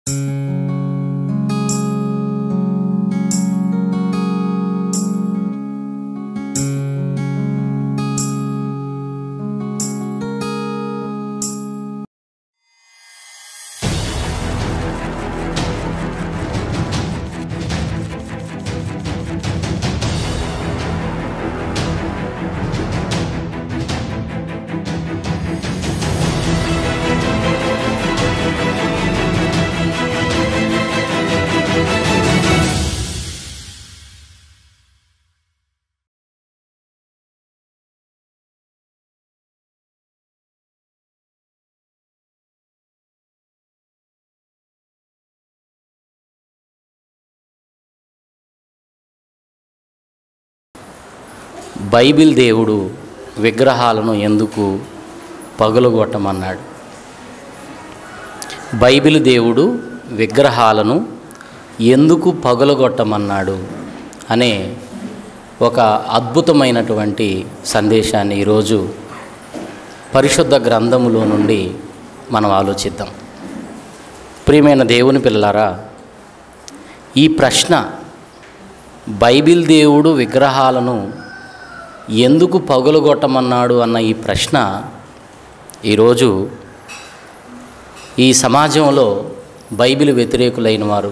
Bible దేవుడు విగ్రహాలను ఎందుకు పగులగొట్టమన్నాడు బైబిల్ దేవుడు విగ్రహాలను ఎందుకు పగులగొట్టమన్నాడు అనే ఒక అద్భుతమైనటువంటి సందేశాన్ని ఈరోజు పరిశుద్ధ గ్రంథములో నుండి మనం ఆలోచిద్దాం ప్రియమైన దేవుని పిల్లలారా ఈ ప్రశ్న బైబిల్ దేవుడు విగ్రహాలను ఎందుకు పగులగొట్టమన్నాడు అన్న ఈ ప్రశ్న ఈరోజు ఈ సమాజంలో బైబిల్ వ్యతిరేకులైన వారు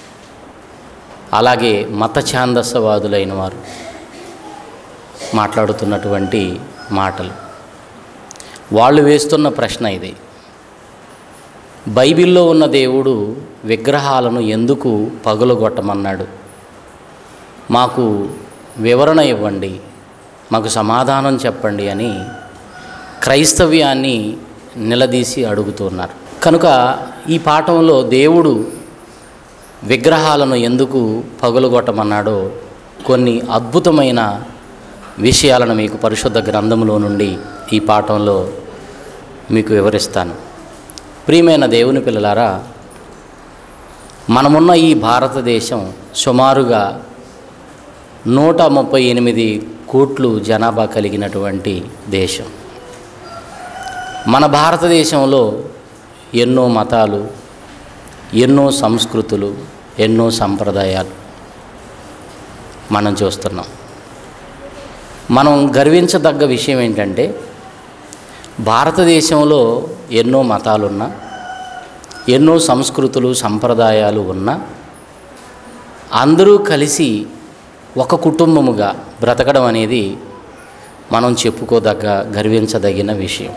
అలాగే మత ఛాందస్సవాదులైన వారు మాట్లాడుతున్నటువంటి మాటలు వాళ్ళు వేస్తున్న ప్రశ్న ఇది బైబిల్లో ఉన్న దేవుడు విగ్రహాలను ఎందుకు పగులగొట్టమన్నాడు మాకు వివరణ ఇవ్వండి మాకు సమాధానం చెప్పండి అని క్రైస్తవ్యాన్ని నిలదీసి అడుగుతున్నారు కనుక ఈ పాఠంలో దేవుడు విగ్రహాలను ఎందుకు పగులగొట్టమన్నాడో కొన్ని అద్భుతమైన విషయాలను మీకు పరిశుద్ధ గ్రంథంలో నుండి ఈ పాఠంలో మీకు వివరిస్తాను ప్రియమైన దేవుని పిల్లలారా మనమున్న ఈ భారతదేశం సుమారుగా నూట ముప్పై ఎనిమిది కోట్లు జనాభా కలిగినటువంటి దేశం మన భారతదేశంలో ఎన్నో మతాలు ఎన్నో సంస్కృతులు ఎన్నో సంప్రదాయాలు మనం చూస్తున్నాం మనం గర్వించదగ్గ విషయం ఏంటంటే భారతదేశంలో ఎన్నో మతాలున్నా ఎన్నో సంస్కృతులు సంప్రదాయాలు ఉన్నా అందరూ కలిసి ఒక కుటుంబముగా బ్రతకడం అనేది మనం చెప్పుకోదగ్గ గర్వించదగిన విషయం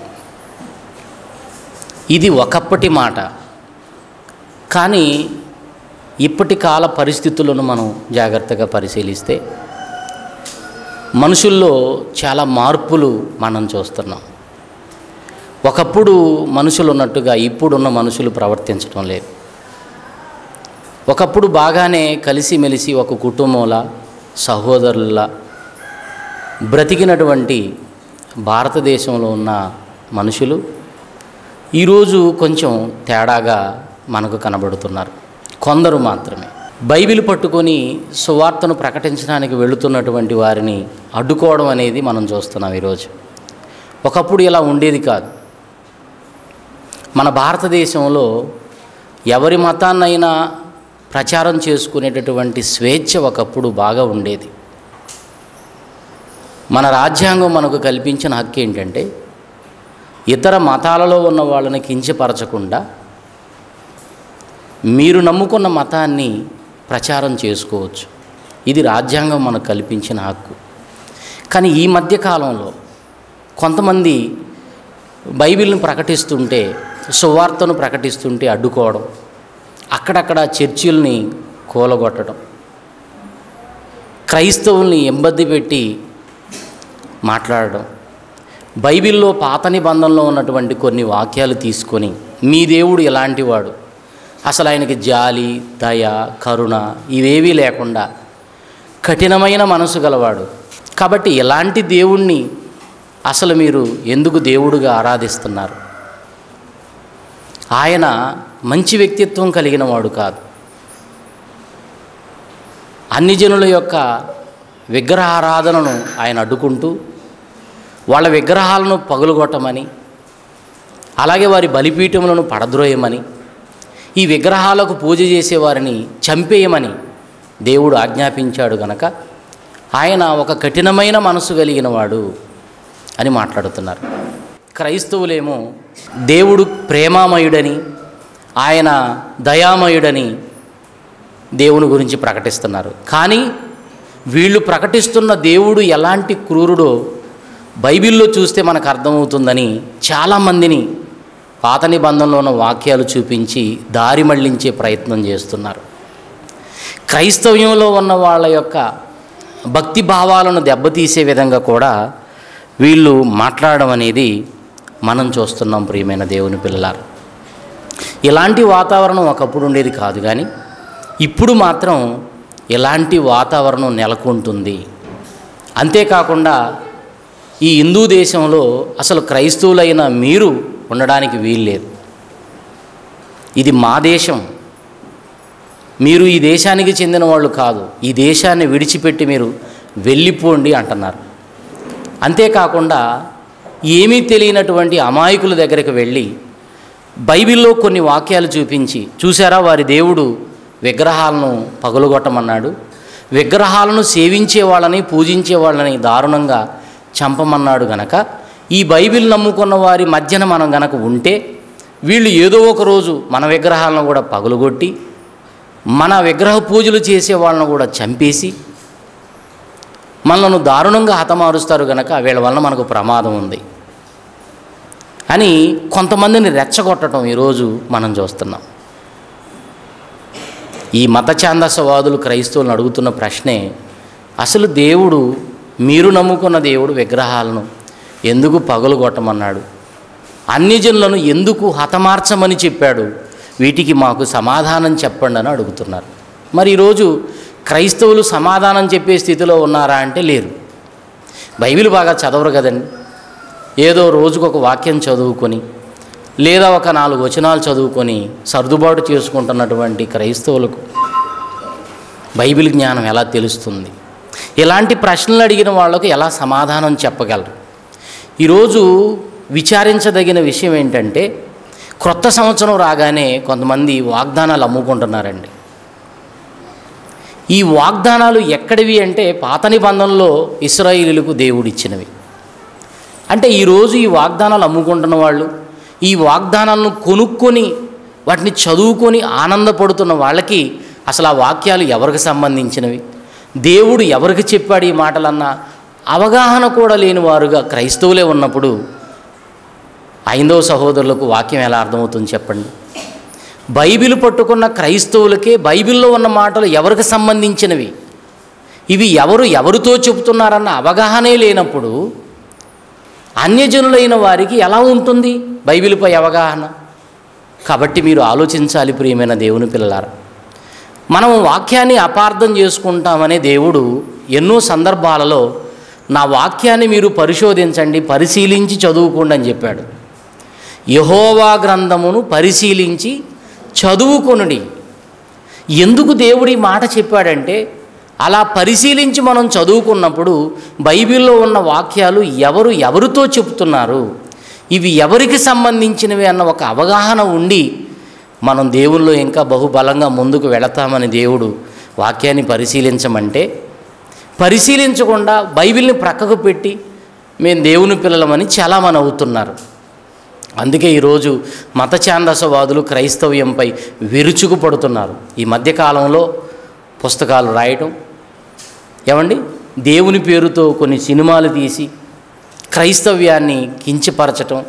ఇది ఒకప్పటి మాట కానీ ఇప్పటి కాల పరిస్థితులను మనం జాగ్రత్తగా పరిశీలిస్తే మనుషుల్లో చాలా మార్పులు మనం చూస్తున్నాం ఒకప్పుడు మనుషులు ఉన్నట్టుగా ఇప్పుడున్న మనుషులు ప్రవర్తించడం లేదు ఒకప్పుడు బాగానే కలిసిమెలిసి ఒక కుటుంబంలా సహోదరుల బ్రతికినటువంటి భారతదేశంలో ఉన్న మనుషులు ఈరోజు కొంచెం తేడాగా మనకు కనబడుతున్నారు కొందరు మాత్రమే బైబిల్ పట్టుకొని సువార్తను ప్రకటించడానికి వెళుతున్నటువంటి వారిని అడ్డుకోవడం అనేది మనం చూస్తున్నాం ఈరోజు ఒకప్పుడు ఇలా ఉండేది కాదు మన భారతదేశంలో ఎవరి మతాన్నైనా ప్రచారం చేసుకునేటటువంటి స్వేచ్ఛ ఒకప్పుడు బాగా ఉండేది మన రాజ్యాంగం మనకు కల్పించిన హక్కు ఏంటంటే ఇతర మతాలలో ఉన్న వాళ్ళని కించపరచకుండా మీరు నమ్ముకున్న మతాన్ని ప్రచారం చేసుకోవచ్చు ఇది రాజ్యాంగం మనకు కల్పించిన హక్కు కానీ ఈ మధ్య కాలంలో కొంతమంది బైబిల్ను ప్రకటిస్తుంటే సువార్తను ప్రకటిస్తుంటే అడ్డుకోవడం అక్కడక్కడ చర్చిల్ని కూలగొట్టడం క్రైస్తవుల్ని ఎంబద్ది పెట్టి మాట్లాడడం బైబిల్లో పాత నిబంధనలో ఉన్నటువంటి కొన్ని వాక్యాలు తీసుకొని మీ దేవుడు ఎలాంటివాడు అసలు ఆయనకి జాలి దయ కరుణ ఇవేవీ లేకుండా కఠినమైన మనసు గలవాడు కాబట్టి ఎలాంటి దేవుణ్ణి అసలు మీరు ఎందుకు దేవుడుగా ఆరాధిస్తున్నారు ఆయన మంచి వ్యక్తిత్వం కలిగిన వాడు కాదు అన్ని జనుల యొక్క విగ్రహారాధనను ఆయన అడ్డుకుంటూ వాళ్ళ విగ్రహాలను పగులుగొట్టమని అలాగే వారి బలిపీఠములను పడద్రోయమని ఈ విగ్రహాలకు పూజ చేసేవారిని చంపేయమని దేవుడు ఆజ్ఞాపించాడు గనక ఆయన ఒక కఠినమైన మనసు కలిగిన వాడు అని మాట్లాడుతున్నారు క్రైస్తవులేమో దేవుడు ప్రేమామయుడని ఆయన దయామయుడని దేవుని గురించి ప్రకటిస్తున్నారు కానీ వీళ్ళు ప్రకటిస్తున్న దేవుడు ఎలాంటి క్రూరుడో బైబిల్లో చూస్తే మనకు అర్థమవుతుందని చాలామందిని పాత నిబంధనలో ఉన్న వాక్యాలు చూపించి దారి మళ్లించే ప్రయత్నం చేస్తున్నారు క్రైస్తవ్యంలో ఉన్న వాళ్ళ యొక్క భక్తి భావాలను దెబ్బతీసే విధంగా కూడా వీళ్ళు మాట్లాడడం అనేది మనం చూస్తున్నాం ప్రియమైన దేవుని పిల్లలారు ఇలాంటి వాతావరణం ఒకప్పుడు ఉండేది కాదు కానీ ఇప్పుడు మాత్రం ఇలాంటి వాతావరణం నెలకొంటుంది అంతేకాకుండా ఈ హిందూ దేశంలో అసలు క్రైస్తవులైన మీరు ఉండడానికి వీల్లేదు ఇది మా దేశం మీరు ఈ దేశానికి చెందిన వాళ్ళు కాదు ఈ దేశాన్ని విడిచిపెట్టి మీరు వెళ్ళిపోండి అంటున్నారు అంతేకాకుండా ఏమీ తెలియనటువంటి అమాయకుల దగ్గరికి వెళ్ళి బైబిల్లో కొన్ని వాక్యాలు చూపించి చూసారా వారి దేవుడు విగ్రహాలను పగులుగొట్టమన్నాడు విగ్రహాలను సేవించే వాళ్ళని పూజించే వాళ్ళని దారుణంగా చంపమన్నాడు గనక ఈ బైబిల్ నమ్ముకున్న వారి మధ్యన మనం గనక ఉంటే వీళ్ళు ఏదో ఒక రోజు మన విగ్రహాలను కూడా పగులుగొట్టి మన విగ్రహ పూజలు చేసే వాళ్ళను కూడా చంపేసి మనలను దారుణంగా హతమారుస్తారు గనక వీళ్ళ వలన మనకు ప్రమాదం ఉంది అని కొంతమందిని రెచ్చగొట్టడం ఈరోజు మనం చూస్తున్నాం ఈ మత ఛాందసవాదులు క్రైస్తవులను అడుగుతున్న ప్రశ్నే అసలు దేవుడు మీరు నమ్ముకున్న దేవుడు విగ్రహాలను ఎందుకు పగలుగొట్టమన్నాడు అన్ని జనులను ఎందుకు హతమార్చమని చెప్పాడు వీటికి మాకు సమాధానం చెప్పండి అని అడుగుతున్నారు మరి ఈరోజు క్రైస్తవులు సమాధానం చెప్పే స్థితిలో ఉన్నారా అంటే లేరు బైబిల్ బాగా చదవరు కదండి ఏదో రోజుకు ఒక వాక్యం చదువుకొని లేదా ఒక నాలుగు వచనాలు చదువుకొని సర్దుబాటు చేసుకుంటున్నటువంటి క్రైస్తవులకు బైబిల్ జ్ఞానం ఎలా తెలుస్తుంది ఇలాంటి ప్రశ్నలు అడిగిన వాళ్ళకు ఎలా సమాధానం చెప్పగలరు ఈరోజు విచారించదగిన విషయం ఏంటంటే క్రొత్త సంవత్సరం రాగానే కొంతమంది వాగ్దానాలు అమ్ముకుంటున్నారండి ఈ వాగ్దానాలు ఎక్కడివి అంటే పాత నిబంధనలో ఇస్రాయిలీలకు దేవుడు ఇచ్చినవి అంటే ఈరోజు ఈ వాగ్దానాలు అమ్ముకుంటున్న వాళ్ళు ఈ వాగ్దానాలను కొనుక్కొని వాటిని చదువుకొని ఆనందపడుతున్న వాళ్ళకి అసలు ఆ వాక్యాలు ఎవరికి సంబంధించినవి దేవుడు ఎవరికి చెప్పాడు ఈ మాటలన్న అవగాహన కూడా లేని వారుగా క్రైస్తవులే ఉన్నప్పుడు ఐందవ సహోదరులకు వాక్యం ఎలా అర్థమవుతుంది చెప్పండి బైబిల్ పట్టుకున్న క్రైస్తవులకే బైబిల్లో ఉన్న మాటలు ఎవరికి సంబంధించినవి ఇవి ఎవరు ఎవరితో చెబుతున్నారన్న అవగాహనే లేనప్పుడు అన్యజనులైన వారికి ఎలా ఉంటుంది బైబిల్పై అవగాహన కాబట్టి మీరు ఆలోచించాలి ప్రియమైన దేవుని పిల్లలారా మనం వాక్యాన్ని అపార్థం చేసుకుంటామనే దేవుడు ఎన్నో సందర్భాలలో నా వాక్యాన్ని మీరు పరిశోధించండి పరిశీలించి చదువుకోండి అని చెప్పాడు యహోవా గ్రంథమును పరిశీలించి చదువుకొనుడి ఎందుకు దేవుడు ఈ మాట చెప్పాడంటే అలా పరిశీలించి మనం చదువుకున్నప్పుడు బైబిల్లో ఉన్న వాక్యాలు ఎవరు ఎవరితో చెప్తున్నారు ఇవి ఎవరికి సంబంధించినవి అన్న ఒక అవగాహన ఉండి మనం దేవుల్లో ఇంకా బహుబలంగా ముందుకు వెళతామని దేవుడు వాక్యాన్ని పరిశీలించమంటే పరిశీలించకుండా బైబిల్ని ప్రక్కకు పెట్టి మేము దేవుని పిల్లలమని చాలామంది అవుతున్నారు అందుకే ఈరోజు మత ఛాందసవాదులు క్రైస్తవ్యంపై విరుచుకుపడుతున్నారు ఈ మధ్యకాలంలో పుస్తకాలు రాయటం ఏమండి దేవుని పేరుతో కొన్ని సినిమాలు తీసి క్రైస్తవ్యాన్ని కించపరచటం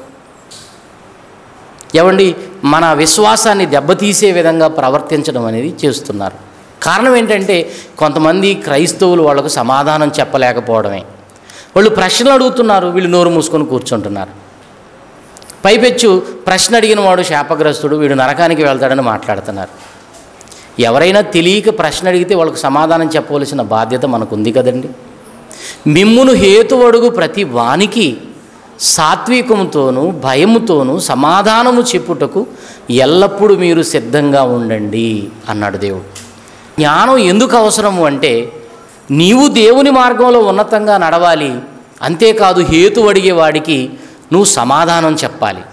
ఏమండి మన విశ్వాసాన్ని దెబ్బతీసే విధంగా ప్రవర్తించడం అనేది చేస్తున్నారు కారణం ఏంటంటే కొంతమంది క్రైస్తవులు వాళ్ళకు సమాధానం చెప్పలేకపోవడమే వాళ్ళు ప్రశ్నలు అడుగుతున్నారు వీళ్ళు నోరు మూసుకొని కూర్చుంటున్నారు పైపెచ్చు ప్రశ్న అడిగిన వాడు శాపగ్రస్తుడు వీడు నరకానికి వెళ్తాడని మాట్లాడుతున్నారు ఎవరైనా తెలియక ప్రశ్న అడిగితే వాళ్ళకు సమాధానం చెప్పవలసిన బాధ్యత మనకు ఉంది కదండి మిమ్మును హేతువడుగు ప్రతి వానికి సాత్వికముతోనూ భయముతోనూ సమాధానము చెప్పుటకు ఎల్లప్పుడూ మీరు సిద్ధంగా ఉండండి అన్నాడు దేవుడు జ్ఞానం ఎందుకు అవసరము అంటే నీవు దేవుని మార్గంలో ఉన్నతంగా నడవాలి అంతేకాదు హేతు అడిగే వాడికి నువ్వు సమాధానం చెప్పాలి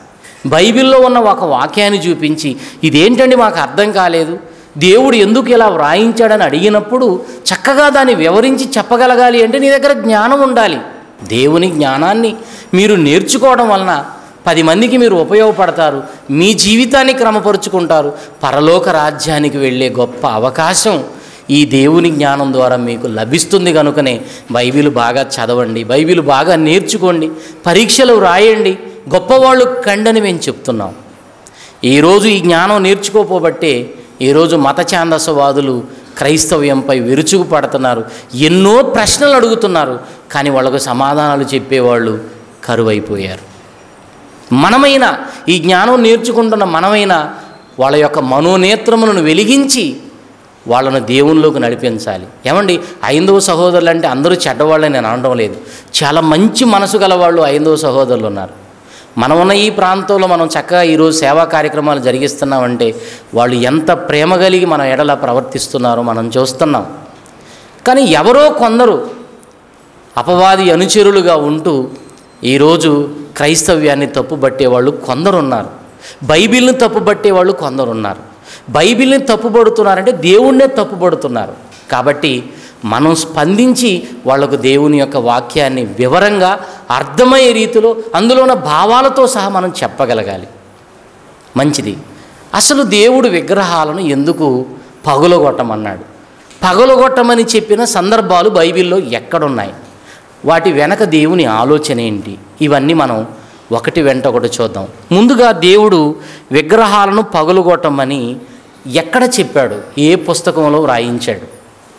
బైబిల్లో ఉన్న ఒక వాక్యాన్ని చూపించి ఇదేంటండి మాకు అర్థం కాలేదు దేవుడు ఎందుకు ఇలా వ్రాయించాడని అడిగినప్పుడు చక్కగా దాన్ని వివరించి చెప్పగలగాలి అంటే నీ దగ్గర జ్ఞానం ఉండాలి దేవుని జ్ఞానాన్ని మీరు నేర్చుకోవడం వలన పది మందికి మీరు ఉపయోగపడతారు మీ జీవితాన్ని క్రమపరుచుకుంటారు పరలోక రాజ్యానికి వెళ్ళే గొప్ప అవకాశం ఈ దేవుని జ్ఞానం ద్వారా మీకు లభిస్తుంది కనుకనే బైబిల్ బాగా చదవండి బైబిల్ బాగా నేర్చుకోండి పరీక్షలు రాయండి గొప్పవాళ్ళు కండని మేము చెప్తున్నాం ఈరోజు ఈ జ్ఞానం నేర్చుకోపోబట్టే ఈరోజు మత ఛాందసవాదులు క్రైస్తవ్యంపై విరుచుకు పడుతున్నారు ఎన్నో ప్రశ్నలు అడుగుతున్నారు కానీ వాళ్ళకు సమాధానాలు చెప్పేవాళ్ళు కరువైపోయారు మనమైన ఈ జ్ఞానం నేర్చుకుంటున్న మనమైన వాళ్ళ యొక్క మనోనేత్రములను వెలిగించి వాళ్ళను దేవునిలోకి నడిపించాలి ఏమండి ఐందవ సహోదరులు అంటే అందరూ చెడ్డవాళ్ళని నేను అనడం లేదు చాలా మంచి మనసు గల వాళ్ళు ఐందవ సహోదరులు ఉన్నారు మనం ఉన్న ఈ ప్రాంతంలో మనం చక్కగా ఈరోజు సేవా కార్యక్రమాలు జరిగిస్తున్నామంటే వాళ్ళు ఎంత ప్రేమ కలిగి మన ఎడల ప్రవర్తిస్తున్నారో మనం చూస్తున్నాం కానీ ఎవరో కొందరు అపవాది అనుచరులుగా ఉంటూ ఈరోజు క్రైస్తవ్యాన్ని తప్పుబట్టే వాళ్ళు కొందరు ఉన్నారు బైబిల్ని తప్పుబట్టే వాళ్ళు కొందరు ఉన్నారు బైబిల్ని తప్పుబడుతున్నారంటే దేవుణ్ణే తప్పుబడుతున్నారు కాబట్టి మనం స్పందించి వాళ్లకు దేవుని యొక్క వాక్యాన్ని వివరంగా అర్థమయ్యే రీతిలో అందులో ఉన్న భావాలతో సహా మనం చెప్పగలగాలి మంచిది అసలు దేవుడు విగ్రహాలను ఎందుకు పగులగొట్టమన్నాడు పగులగొట్టమని చెప్పిన సందర్భాలు బైబిల్లో ఎక్కడున్నాయి వాటి వెనక దేవుని ఆలోచన ఏంటి ఇవన్నీ మనం ఒకటి వెంట ఒకటి చూద్దాం ముందుగా దేవుడు విగ్రహాలను పగులుగొట్టమని ఎక్కడ చెప్పాడు ఏ పుస్తకంలో వ్రాయించాడు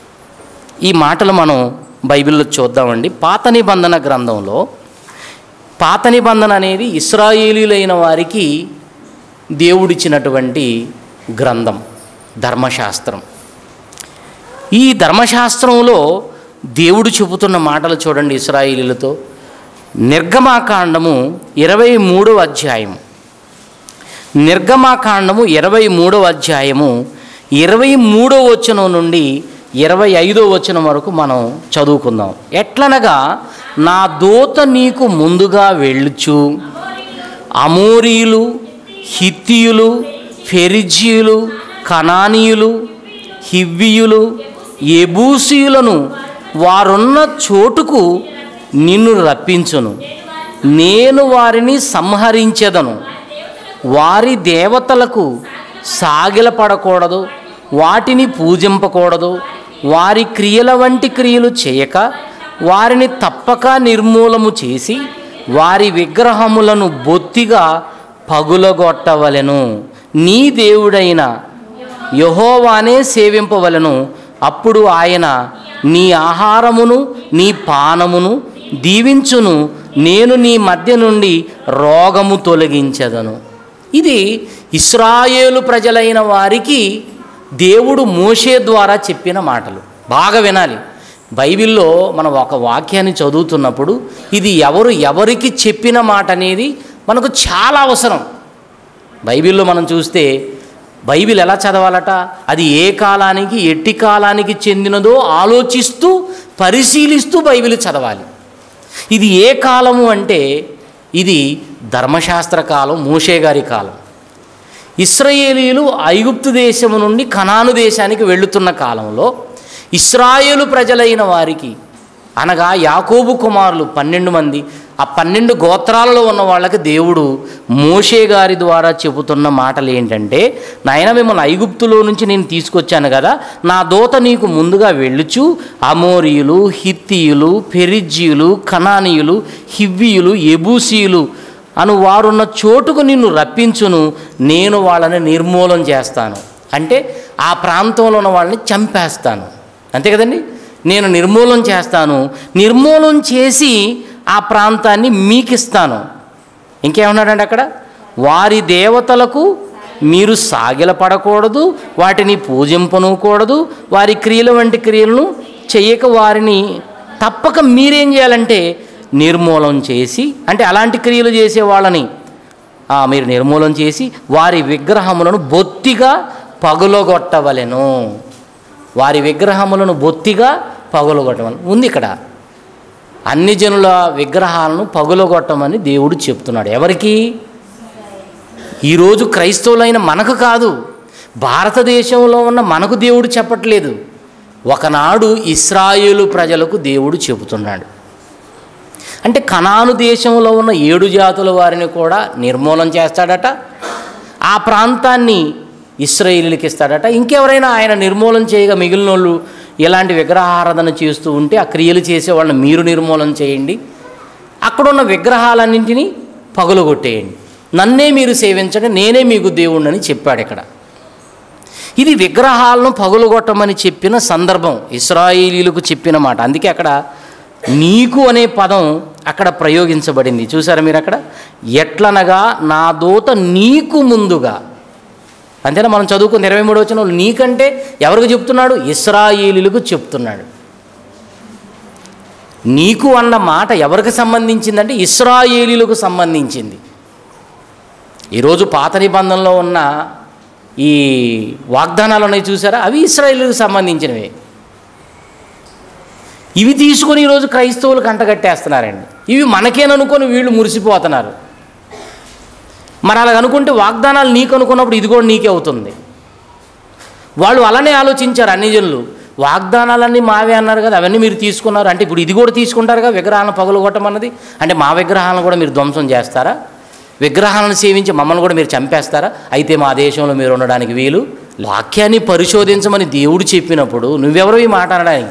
ఈ మాటలు మనం బైబిల్లో చూద్దామండి పాత నిబంధన గ్రంథంలో పాత నిబంధన అనేది ఇస్రాయేలీలైన వారికి దేవుడిచ్చినటువంటి గ్రంథం ధర్మశాస్త్రం ఈ ధర్మశాస్త్రంలో దేవుడు చెబుతున్న మాటలు చూడండి ఇస్రాయేలీలతో నిర్గమాకాండము ఇరవై మూడవ అధ్యాయం నిర్గమాకాండము ఇరవై మూడవ అధ్యాయము ఇరవై మూడవ వచనం నుండి ఇరవై ఐదో వచనం వరకు మనం చదువుకుందాం ఎట్లనగా నా దూత నీకు ముందుగా వెళ్ళుచు అమోరీయులు హిత్తియులు ఫెరిజీయులు కనానీయులు హివ్వియులు ఎబూసీయులను వారున్న చోటుకు నిన్ను రప్పించును నేను వారిని సంహరించెదను వారి దేవతలకు సాగిలపడకూడదు వాటిని పూజింపకూడదు వారి క్రియల వంటి క్రియలు చేయక వారిని తప్పక నిర్మూలము చేసి వారి విగ్రహములను బొత్తిగా పగులగొట్టవలెను నీ దేవుడైన యహోవానే సేవింపవలను అప్పుడు ఆయన నీ ఆహారమును నీ పానమును దీవించును నేను నీ మధ్య నుండి రోగము తొలగించదను ఇది ఇస్రాయేలు ప్రజలైన వారికి దేవుడు మోషే ద్వారా చెప్పిన మాటలు బాగా వినాలి బైబిల్లో మనం ఒక వాక్యాన్ని చదువుతున్నప్పుడు ఇది ఎవరు ఎవరికి చెప్పిన మాట అనేది మనకు చాలా అవసరం బైబిల్లో మనం చూస్తే బైబిల్ ఎలా చదవాలట అది ఏ కాలానికి ఎట్టి కాలానికి చెందినదో ఆలోచిస్తూ పరిశీలిస్తూ బైబిల్ చదవాలి ఇది ఏ కాలము అంటే ఇది ధర్మశాస్త్ర కాలం మోషే గారి కాలం ఇస్రాయేలీలు ఐగుప్తు దేశము నుండి కనాను దేశానికి వెళుతున్న కాలంలో ఇస్రాయేలు ప్రజలైన వారికి అనగా యాకోబు కుమారులు పన్నెండు మంది ఆ పన్నెండు గోత్రాలలో ఉన్న వాళ్ళకి దేవుడు మోషే గారి ద్వారా చెబుతున్న మాటలు ఏంటంటే నాయన మిమ్మల్ని ఐగుప్తులో నుంచి నేను తీసుకొచ్చాను కదా నా దోత నీకు ముందుగా వెళ్ళుచు అమోరియులు హిత్తియులు పెరిజ్జీయులు కనానీయులు హివ్వీయులు ఎబూసీయులు అను వారున్న చోటుకు నిన్ను రప్పించును నేను వాళ్ళని నిర్మూలం చేస్తాను అంటే ఆ ప్రాంతంలో ఉన్న వాళ్ళని చంపేస్తాను అంతే కదండి నేను నిర్మూలం చేస్తాను నిర్మూలం చేసి ఆ ప్రాంతాన్ని మీకిస్తాను ఇంకేమన్నాడండి అక్కడ వారి దేవతలకు మీరు సాగిలపడకూడదు వాటిని పూజింపనుకూడదు వారి క్రియల వంటి క్రియలను చేయక వారిని తప్పక మీరేం చేయాలంటే నిర్మూలం చేసి అంటే అలాంటి క్రియలు చేసే వాళ్ళని ఆ, మీరు నిర్మూలం చేసి వారి విగ్రహములను బొత్తిగా పగులగొట్టవలెను వారి విగ్రహములను బొత్తిగా పగులగొట్టమని ఉంది ఇక్కడ అన్ని జనుల విగ్రహాలను పగులగొట్టమని దేవుడు చెప్తున్నాడు ఎవరికి ఈరోజు క్రైస్తవులైన మనకు కాదు భారతదేశంలో ఉన్న మనకు దేవుడు చెప్పట్లేదు ఒకనాడు ఇస్రాయేలు ప్రజలకు దేవుడు చెబుతున్నాడు అంటే కనాను దేశంలో ఉన్న ఏడు జాతుల వారిని కూడా నిర్మూలన చేస్తాడట ఆ ప్రాంతాన్ని ఇస్రాయేలీలకి ఇస్తాడట ఇంకెవరైనా ఆయన నిర్మూలన చేయగా మిగిలిన వాళ్ళు ఇలాంటి విగ్రహారాధన చేస్తూ ఉంటే ఆ క్రియలు చేసే వాళ్ళని మీరు నిర్మూలన చేయండి అక్కడున్న విగ్రహాలన్నింటినీ పగులగొట్టేయండి నన్నే మీరు సేవించండి నేనే మీకు దేవుణ్ణని చెప్పాడు ఇక్కడ ఇది విగ్రహాలను పగులగొట్టమని చెప్పిన సందర్భం ఇస్రాయేలీలకు చెప్పిన మాట అందుకే అక్కడ నీకు అనే పదం అక్కడ ప్రయోగించబడింది చూసారా మీరు అక్కడ ఎట్లనగా నా దూత నీకు ముందుగా అంతేనా మనం చదువుకున్న ఇరవై మూడు వచ్చిన నీకంటే ఎవరికి చెప్తున్నాడు ఇస్రాయేలీలకు చెప్తున్నాడు నీకు అన్న మాట ఎవరికి సంబంధించిందంటే ఇస్రాయేలీలకు సంబంధించింది ఈరోజు పాత నిబంధనలో ఉన్న ఈ వాగ్దానాలు ఉన్నాయి చూసారా అవి ఇస్రాయేలీలకు సంబంధించినవి ఇవి తీసుకొని ఈరోజు క్రైస్తవులు కంటగట్టేస్తున్నారండి ఇవి మనకేననుకొని వీళ్ళు మురిసిపోతున్నారు మరి అలాగ అనుకుంటే వాగ్దానాలు నీకు అనుకున్నప్పుడు ఇది కూడా నీకే అవుతుంది వాళ్ళు అలానే ఆలోచించారు అన్ని జనులు వాగ్దానాలన్నీ మావే అన్నారు కదా అవన్నీ మీరు తీసుకున్నారు అంటే ఇప్పుడు ఇది కూడా తీసుకుంటారుగా విగ్రహాలను పగలగొట్టమన్నది అంటే మా విగ్రహాలను కూడా మీరు ధ్వంసం చేస్తారా విగ్రహాలను సేవించి మమ్మల్ని కూడా మీరు చంపేస్తారా అయితే మా దేశంలో మీరు ఉండడానికి వీలు వాక్యాన్ని పరిశోధించమని దేవుడు చెప్పినప్పుడు నువ్వెవరు ఈ మాట అనడానికి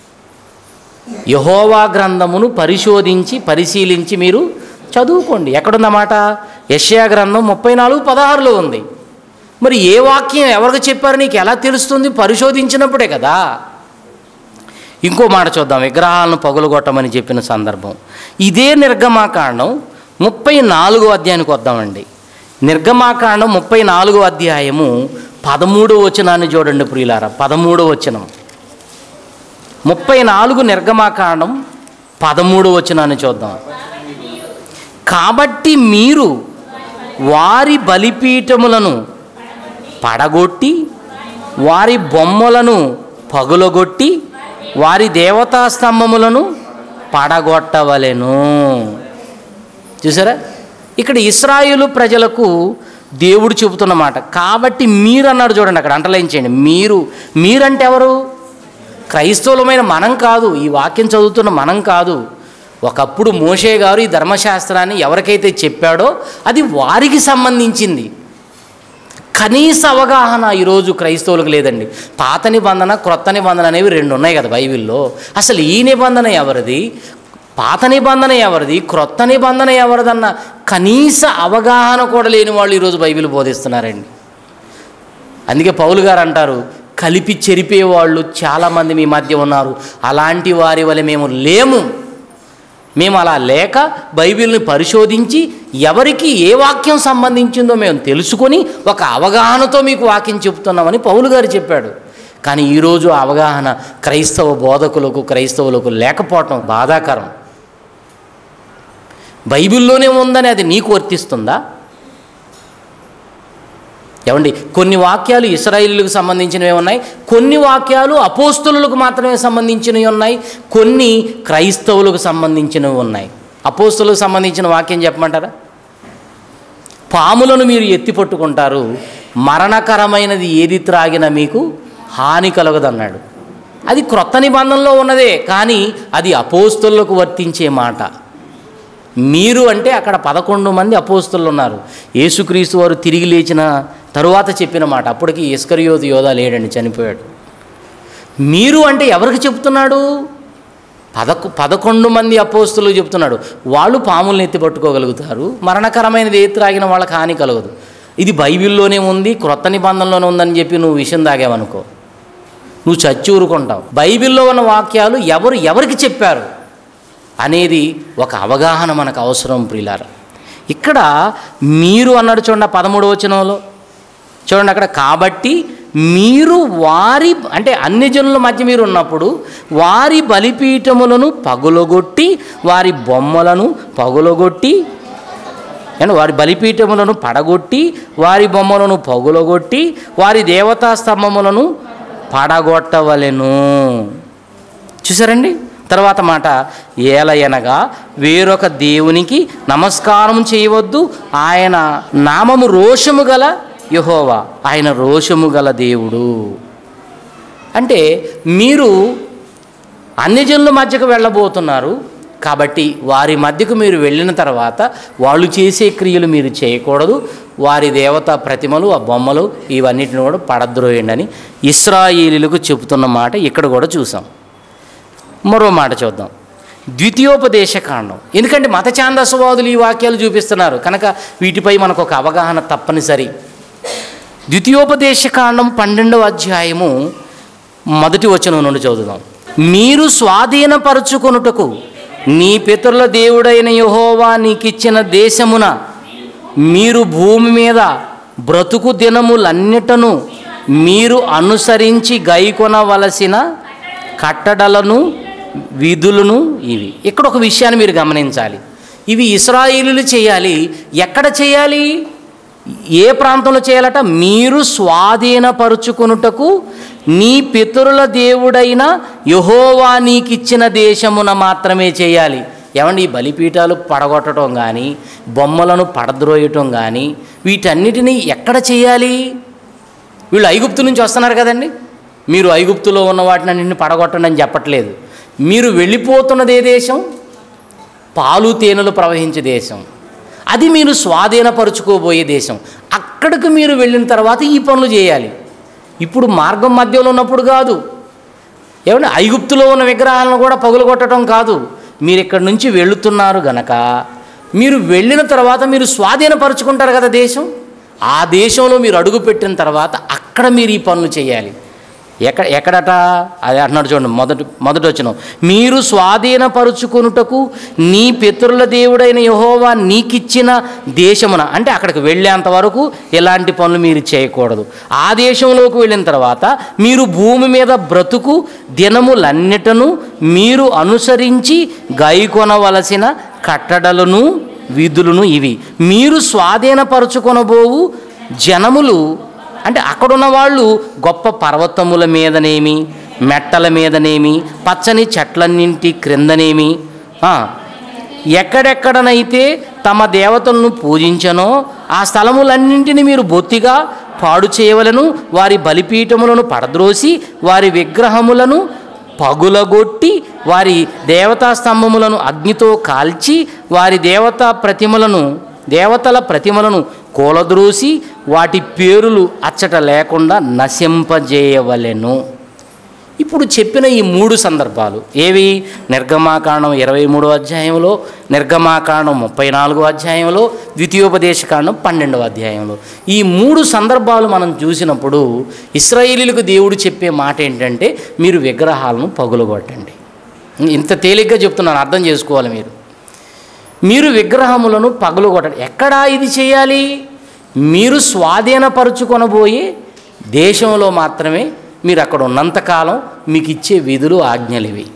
యహోవా గ్రంథమును పరిశోధించి పరిశీలించి మీరు చదువుకోండి ఎక్కడుందన్నమాట యష్యా గ్రంథం ముప్పై నాలుగు పదహారులో ఉంది మరి ఏ వాక్యం ఎవరికి చెప్పారు నీకు ఎలా తెలుస్తుంది పరిశోధించినప్పుడే కదా ఇంకో మాట చూద్దాం విగ్రహాలను పగులగొట్టమని చెప్పిన సందర్భం ఇదే నిర్గమాకాండం ముప్పై నాలుగో అధ్యాయానికి వద్దామండి నిర్గమాకాండం ముప్పై నాలుగో అధ్యాయము పదమూడో వచనాన్ని చూడండి ప్రియులారా పదమూడో వచనం ముప్పై నాలుగు నిర్గమాకాండం పదమూడు వచనాన్ని చూద్దాం కాబట్టి మీరు వారి బలిపీఠములను పడగొట్టి వారి బొమ్మలను పగులగొట్టి వారి దేవతా స్తంభములను పడగొట్టవలెను చూసారా ఇక్కడ ఇస్రాయేలు ప్రజలకు దేవుడు చెబుతున్న మాట కాబట్టి మీరు అన్నాడు చూడండి అక్కడ అంటలేం చేయండి మీరు మీరంటే ఎవరు క్రైస్తవులమైన మనం కాదు ఈ వాక్యం చదువుతున్న మనం కాదు ఒకప్పుడు మోషే గారు ఈ ధర్మశాస్త్రాన్ని ఎవరికైతే చెప్పాడో అది వారికి సంబంధించింది కనీస అవగాహన ఈరోజు క్రైస్తవులకు లేదండి పాత నిబంధన క్రొత్త నిబంధన అనేవి రెండు ఉన్నాయి కదా బైబిల్లో అసలు ఈ నిబంధన ఎవరిది పాత నిబంధన ఎవరిది క్రొత్త నిబంధన ఎవరిదన్న కనీస అవగాహన కూడా లేని వాళ్ళు ఈరోజు బైబిల్ బోధిస్తున్నారండి అందుకే పౌలు గారు అంటారు కలిపి చెరిపేవాళ్ళు చాలామంది మీ మధ్య ఉన్నారు అలాంటి వారి వల్ల మేము లేము మేము అలా లేక బైబిల్ని పరిశోధించి ఎవరికి ఏ వాక్యం సంబంధించిందో మేము తెలుసుకొని ఒక అవగాహనతో మీకు వాక్యం చెప్తున్నామని పౌలు గారు చెప్పాడు కానీ ఈరోజు ఆ అవగాహన క్రైస్తవ బోధకులకు క్రైస్తవులకు లేకపోవటం బాధాకరం బైబిల్లోనే ఉందని అది నీకు వర్తిస్తుందా ఏమండి కొన్ని వాక్యాలు ఇస్రాయిలీలకు సంబంధించినవి ఉన్నాయి కొన్ని వాక్యాలు అపోస్తులకు మాత్రమే సంబంధించినవి ఉన్నాయి కొన్ని క్రైస్తవులకు సంబంధించినవి ఉన్నాయి అపోస్తులకు సంబంధించిన వాక్యం చెప్పమంటారా పాములను మీరు ఎత్తి పట్టుకుంటారు మరణకరమైనది ఏది త్రాగినా మీకు హాని కలగదన్నాడు అది క్రొత్త నిబంధనలో ఉన్నదే కానీ అది అపోస్తులకు వర్తించే మాట మీరు అంటే అక్కడ పదకొండు మంది అపోస్తులు ఉన్నారు యేసుక్రీస్తు వారు తిరిగి లేచిన తరువాత చెప్పిన మాట అప్పటికి ఇస్కరియోతు యోధా లేడండి చనిపోయాడు మీరు అంటే ఎవరికి చెప్తున్నాడు పదకొ పదకొండు మంది అపోస్తులు చెప్తున్నాడు వాళ్ళు పాములను ఎత్తి పట్టుకోగలుగుతారు మరణకరమైనది ఏ త్రాగిన వాళ్ళకి హాని కలగదు ఇది బైబిల్లోనే ఉంది క్రొత్త నిబంధనలోనే ఉందని చెప్పి నువ్వు విషయం తాగావనుకో నువ్వు చచ్చి ఊరుకుంటావు బైబిల్లో ఉన్న వాక్యాలు ఎవరు ఎవరికి చెప్పారు అనేది ఒక అవగాహన మనకు అవసరం ప్రియులార ఇక్కడ మీరు అన్నాడు చూడండి ఆ పదమూడు వచనంలో చూడండి అక్కడ కాబట్టి మీరు వారి అంటే అన్ని జనుల మధ్య మీరు ఉన్నప్పుడు వారి బలిపీఠములను పగులగొట్టి వారి బొమ్మలను పగులగొట్టి అండ్ వారి బలిపీఠములను పడగొట్టి వారి బొమ్మలను పగులగొట్టి వారి దేవతా స్తంభములను పడగొట్టవలెను చూసారండి తర్వాత మాట ఏలయనగా వేరొక దేవునికి నమస్కారం చేయవద్దు ఆయన నామము రోషము గల యహోవా ఆయన రోషము గల దేవుడు అంటే మీరు అన్యజనుల మధ్యకు వెళ్ళబోతున్నారు కాబట్టి వారి మధ్యకు మీరు వెళ్ళిన తర్వాత వాళ్ళు చేసే క్రియలు మీరు చేయకూడదు వారి దేవతా ప్రతిమలు ఆ బొమ్మలు ఇవన్నిటిని కూడా పడద్రోయండి అని ఇస్రాయేలీలకు చెబుతున్న మాట ఇక్కడ కూడా చూసాం మరో మాట చూద్దాం ద్వితీయోపదేశ కాండం ఎందుకంటే మత ఛాందసవాదులు ఈ వాక్యాలు చూపిస్తున్నారు కనుక వీటిపై మనకు ఒక అవగాహన తప్పనిసరి ద్వితీయోపదేశ కాండం పన్నెండవ అధ్యాయము మొదటి వచనం నుండి చదువుదాం మీరు స్వాధీనపరచుకొనుటకు నీ పితరుల దేవుడైన యహోవా నీకిచ్చిన దేశమున మీరు భూమి మీద బ్రతుకు దినములన్నిటను మీరు అనుసరించి గైకొనవలసిన కట్టడలను విధులను ఇవి ఇక్కడ ఒక విషయాన్ని మీరు గమనించాలి ఇవి ఇస్రాయిలులు చేయాలి ఎక్కడ చేయాలి ఏ ప్రాంతంలో చేయాలట మీరు స్వాధీనపరుచుకొనుటకు నీ పితరుల దేవుడైన యహోవా నీకిచ్చిన దేశమున మాత్రమే చేయాలి ఏమండి ఈ బలిపీఠాలు పడగొట్టడం కానీ బొమ్మలను పడద్రోయటం కానీ వీటన్నిటినీ ఎక్కడ చేయాలి వీళ్ళు ఐగుప్తు నుంచి వస్తున్నారు కదండి మీరు ఐగుప్తులో ఉన్న వాటిని అన్నింటిని పడగొట్టండి అని చెప్పట్లేదు మీరు వెళ్ళిపోతున్నది ఏ దేశం పాలు తేనెలు ప్రవహించే దేశం అది మీరు స్వాధీనపరుచుకోబోయే దేశం అక్కడికి మీరు వెళ్ళిన తర్వాత ఈ పనులు చేయాలి ఇప్పుడు మార్గం మధ్యలో ఉన్నప్పుడు కాదు ఏమంటే ఐగుప్తులో ఉన్న విగ్రహాలను కూడా పగులగొట్టడం కాదు మీరు ఇక్కడి నుంచి వెళుతున్నారు గనక మీరు వెళ్ళిన తర్వాత మీరు స్వాధీనపరుచుకుంటారు కదా దేశం ఆ దేశంలో మీరు అడుగు పెట్టిన తర్వాత అక్కడ మీరు ఈ పనులు చేయాలి ఎక్కడ ఎక్కడట అది అంటున్నాడు చూడండి మొదటి మొదటి వచ్చిన మీరు స్వాధీనపరుచుకొనుటకు నీ పితరుల దేవుడైన యహోవా నీకిచ్చిన దేశమున అంటే అక్కడికి వెళ్ళేంత వరకు ఎలాంటి పనులు మీరు చేయకూడదు ఆ దేశంలోకి వెళ్ళిన తర్వాత మీరు భూమి మీద బ్రతుకు దినములన్నిటను మీరు అనుసరించి గైకొనవలసిన కట్టడలను విధులను ఇవి మీరు స్వాధీనపరుచుకొనబోవు జనములు అంటే అక్కడున్న వాళ్ళు గొప్ప పర్వతముల మీదనేమి మెట్టల మీదనేమి పచ్చని చెట్లన్నింటి క్రిందనేమి ఆ, ఎక్కడెక్కడనైతే తమ దేవతలను పూజించనో ఆ స్థలములన్నింటినీ మీరు బొత్తిగా పాడు చేయవలను వారి బలిపీఠములను పడద్రోసి వారి విగ్రహములను పగులగొట్టి వారి దేవతా స్తంభములను అగ్నితో కాల్చి వారి దేవతా ప్రతిమలను దేవతల ప్రతిమలను కూలద్రోసి వాటి పేరులు అచ్చట లేకుండా నశింపజేయవలెను ఇప్పుడు చెప్పిన ఈ మూడు సందర్భాలు ఏవి నిర్గమాకాండం ఇరవై మూడో అధ్యాయంలో నిర్గమాకాండం ముప్పై నాలుగో అధ్యాయంలో ద్వితీయోపదేశకాండం పన్నెండవ అధ్యాయంలో ఈ మూడు సందర్భాలు మనం చూసినప్పుడు ఇస్రాయేలీలకు దేవుడు చెప్పే మాట ఏంటంటే మీరు విగ్రహాలను పగులగొట్టండి ఇంత తేలిగ్గా చెప్తున్నాను అర్థం చేసుకోవాలి మీరు మీరు విగ్రహములను పగులుగొట్టండి ఎక్కడా ఇది చేయాలి మీరు స్వాధీనపరుచుకొనబోయే దేశంలో మాత్రమే మీరు అక్కడ ఉన్నంతకాలం మీకు ఇచ్చే విధులు ఆజ్ఞలు ఇవి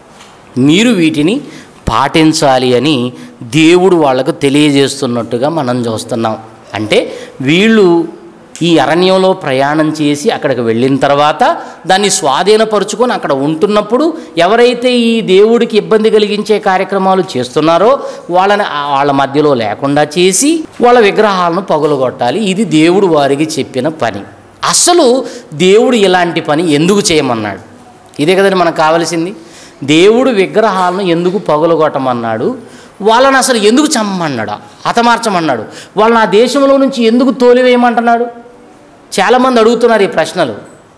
మీరు వీటిని పాటించాలి అని దేవుడు వాళ్ళకు తెలియజేస్తున్నట్టుగా మనం చూస్తున్నాం అంటే వీళ్ళు ఈ అరణ్యంలో ప్రయాణం చేసి అక్కడికి వెళ్ళిన తర్వాత దాన్ని స్వాధీనపరుచుకొని అక్కడ ఉంటున్నప్పుడు ఎవరైతే ఈ దేవుడికి ఇబ్బంది కలిగించే కార్యక్రమాలు చేస్తున్నారో వాళ్ళని ఆ- వాళ్ళ మధ్యలో లేకుండా చేసి వాళ్ళ విగ్రహాలను పగులగొట్టాలి ఇది దేవుడు వారికి చెప్పిన పని అసలు దేవుడు ఇలాంటి పని ఎందుకు చేయమన్నాడు ఇదే కదండి మనకు కావాల్సింది దేవుడు విగ్రహాలను ఎందుకు పగులగొట్టమన్నాడు వాళ్ళని అసలు ఎందుకు చమ్మన్నాడు హతమార్చమన్నాడు వాళ్ళని ఆ దేశంలో నుంచి ఎందుకు తోలివేయమంటున్నాడు చాలామంది అడుగుతున్నారు ఈ ప్రశ్నలు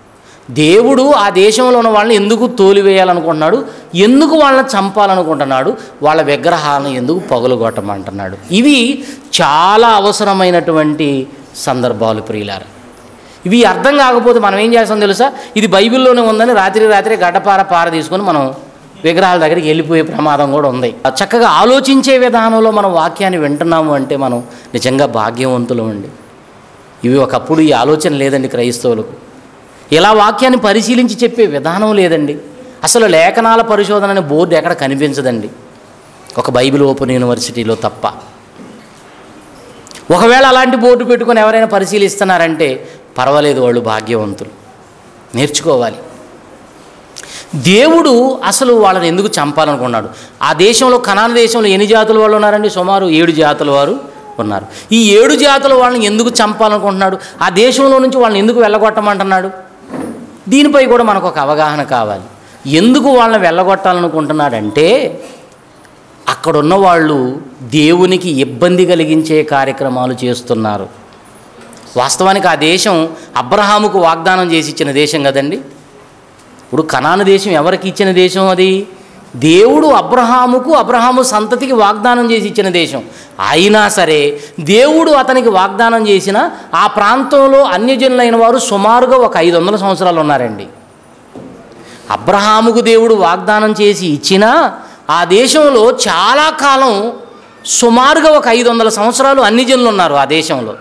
దేవుడు ఆ దేశంలో ఉన్న వాళ్ళని ఎందుకు తోలివేయాలనుకుంటున్నాడు ఎందుకు వాళ్ళని చంపాలనుకుంటున్నాడు వాళ్ళ విగ్రహాలను ఎందుకు పగులగొట్టమంటున్నాడు ఇవి చాలా అవసరమైనటువంటి సందర్భాలు ప్రియులారా ఇవి అర్థం కాకపోతే మనం ఏం చేస్తాం తెలుసా ఇది బైబిల్లోనే ఉందని రాత్రి రాత్రి గడ్డపార పార తీసుకొని మనం విగ్రహాల దగ్గరికి వెళ్ళిపోయే ప్రమాదం కూడా ఉంది చక్కగా ఆలోచించే విధానంలో మనం వాక్యాన్ని వింటున్నాము అంటే మనం నిజంగా భాగ్యవంతులు అండి ఇవి ఒకప్పుడు ఈ ఆలోచన లేదండి క్రైస్తవులకు ఇలా వాక్యాన్ని పరిశీలించి చెప్పే విధానం లేదండి అసలు లేఖనాల పరిశోధన అనే బోర్డు ఎక్కడ కనిపించదండి ఒక బైబిల్ ఓపెన్ యూనివర్సిటీలో తప్ప ఒకవేళ అలాంటి బోర్డు పెట్టుకొని ఎవరైనా పరిశీలిస్తున్నారంటే పర్వాలేదు వాళ్ళు భాగ్యవంతులు నేర్చుకోవాలి దేవుడు అసలు వాళ్ళని ఎందుకు చంపాలనుకున్నాడు ఆ దేశంలో కనాన దేశంలో ఎన్ని జాతుల వాళ్ళు ఉన్నారండి సుమారు ఏడు జాతుల వారు ఉన్నారు ఈ ఏడు జాతుల వాళ్ళని ఎందుకు చంపాలనుకుంటున్నాడు ఆ దేశంలో నుంచి వాళ్ళని ఎందుకు వెళ్ళగొట్టమంటున్నాడు దీనిపై కూడా మనకు ఒక అవగాహన కావాలి ఎందుకు వాళ్ళని వెళ్ళగొట్టాలనుకుంటున్నాడంటే అక్కడున్న వాళ్ళు దేవునికి ఇబ్బంది కలిగించే కార్యక్రమాలు చేస్తున్నారు వాస్తవానికి ఆ దేశం అబ్రహాముకు వాగ్దానం చేసి ఇచ్చిన దేశం కదండి ఇప్పుడు కనాను దేశం ఎవరికి ఇచ్చిన దేశం అది దేవుడు అబ్రహాముకు అబ్రహాము సంతతికి వాగ్దానం చేసి ఇచ్చిన దేశం అయినా సరే దేవుడు అతనికి వాగ్దానం చేసిన ఆ ప్రాంతంలో అన్యజనులైన వారు సుమారుగా ఒక ఐదు వందల సంవత్సరాలు ఉన్నారండి అబ్రహాముకు దేవుడు వాగ్దానం చేసి ఇచ్చినా ఆ దేశంలో చాలా కాలం సుమారుగా ఒక ఐదు వందల సంవత్సరాలు అన్ని జనులు ఉన్నారు ఆ దేశంలో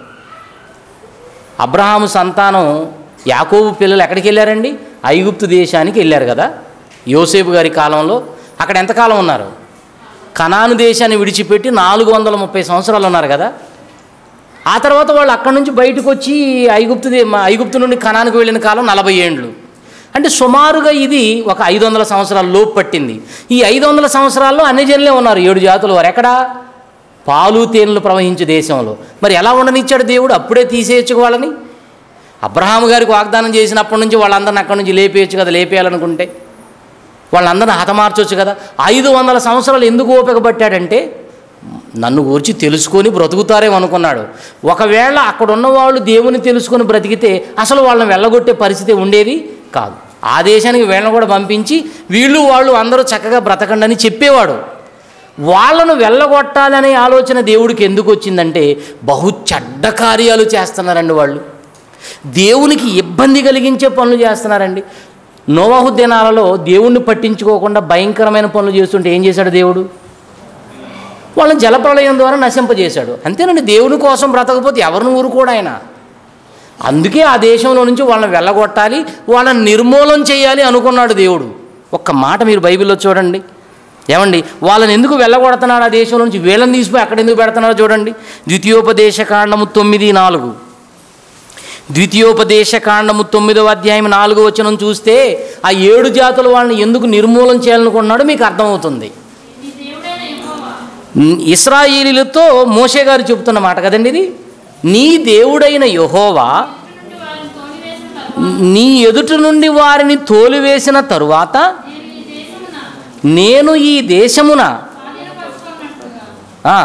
అబ్రహాము సంతానం యాకోబు పిల్లలు ఎక్కడికి వెళ్ళారండి ఐగుప్తు దేశానికి వెళ్ళారు కదా యోసేపు గారి కాలంలో అక్కడ ఎంతకాలం ఉన్నారు కనాను దేశాన్ని విడిచిపెట్టి నాలుగు వందల ముప్పై సంవత్సరాలు ఉన్నారు కదా ఆ తర్వాత వాళ్ళు అక్కడి నుంచి బయటకు వచ్చి ఐగుప్తు దే- మా ఐగుప్తు నుండి కనానికి వెళ్ళిన కాలం నలభై ఏండ్లు అంటే సుమారుగా ఇది ఒక ఐదు వందల సంవత్సరాల లోపు పట్టింది ఈ ఐదు వందల సంవత్సరాల్లో అన్ని జనులే ఉన్నారు ఏడు జాతులు వారు ఎక్కడా పాలు తేనెలు ప్రవహించే దేశంలో మరి ఎలా ఉండనిచ్చాడు దేవుడు అప్పుడే తీసేయచ్చు వాళ్ళని అబ్రహాము గారికి వాగ్దానం చేసినప్పటి నుంచి వాళ్ళందరిని అక్కడి నుంచి లేపేయచ్చు కదా లేపేయాలనుకుంటే వాళ్ళందరిని హతమార్చొచ్చు కదా ఐదు వందల సంవత్సరాలు ఎందుకు ఓపిక పట్టాడంటే నన్ను గురించి తెలుసుకొని బ్రతుకుతారేమో అనుకున్నాడు ఒకవేళ అక్కడ ఉన్న వాళ్ళు దేవుని తెలుసుకొని బ్రతికితే అసలు వాళ్ళని వెళ్ళగొట్టే పరిస్థితి ఉండేది కాదు ఆ దేశానికి వీళ్ళని కూడా పంపించి వీళ్ళు వాళ్ళు అందరూ చక్కగా బ్రతకండి అని చెప్పేవాడు వాళ్ళను వెళ్ళగొట్టాలనే ఆలోచన దేవుడికి ఎందుకు వచ్చిందంటే బహు చెడ్డ కార్యాలు చేస్తున్నారండి వాళ్ళు దేవునికి ఇబ్బంది కలిగించే పనులు చేస్తున్నారండి నోవాహు దినాలలో దేవుణ్ణి పట్టించుకోకుండా భయంకరమైన పనులు చేస్తుంటే ఏం చేశాడు దేవుడు వాళ్ళని జలప్రలయం ద్వారా నశింపజేశాడు అంతేనండి దేవుని కోసం బ్రతకపోతే ఎవరిని ఊరుకోడు ఆయన అందుకే ఆ దేశంలో నుంచి వాళ్ళని వెళ్ళగొట్టాలి వాళ్ళని నిర్మూలన చేయాలి అనుకున్నాడు దేవుడు ఒక్క మాట మీరు బైబిల్లో చూడండి ఏమండి వాళ్ళని ఎందుకు వెళ్ళగొడుతున్నాడు ఆ దేశంలో నుంచి వీళ్ళని తీసిపోయి అక్కడ ఎందుకు పెడుతున్నాడో చూడండి ద్వితీయోపదేశ కాండము తొమ్మిది నాలుగు ద్వితీయోపదేశ కాండము తొమ్మిదవ అధ్యాయం నాలుగు వచనం చూస్తే ఆ ఏడు జాతుల వాళ్ళని ఎందుకు నిర్మూలన చేయాలనుకున్నాడో మీకు అర్థమవుతుంది నీ దేవుడైన యెహోవా ఇస్రాయేలీలతో మోషే గారు చెబుతున్న మాట కదండి ఇది నీ దేవుడైన యహోవా నుండి వారిని తోలివేసిన తరువాత నీ ఎదుట నుండి వారిని తోలివేసిన తరువాత నేను ఈ దేశమున నేను ఈ దేశమున స్వాధీనపరచుకున్నట్లుగా ఆ,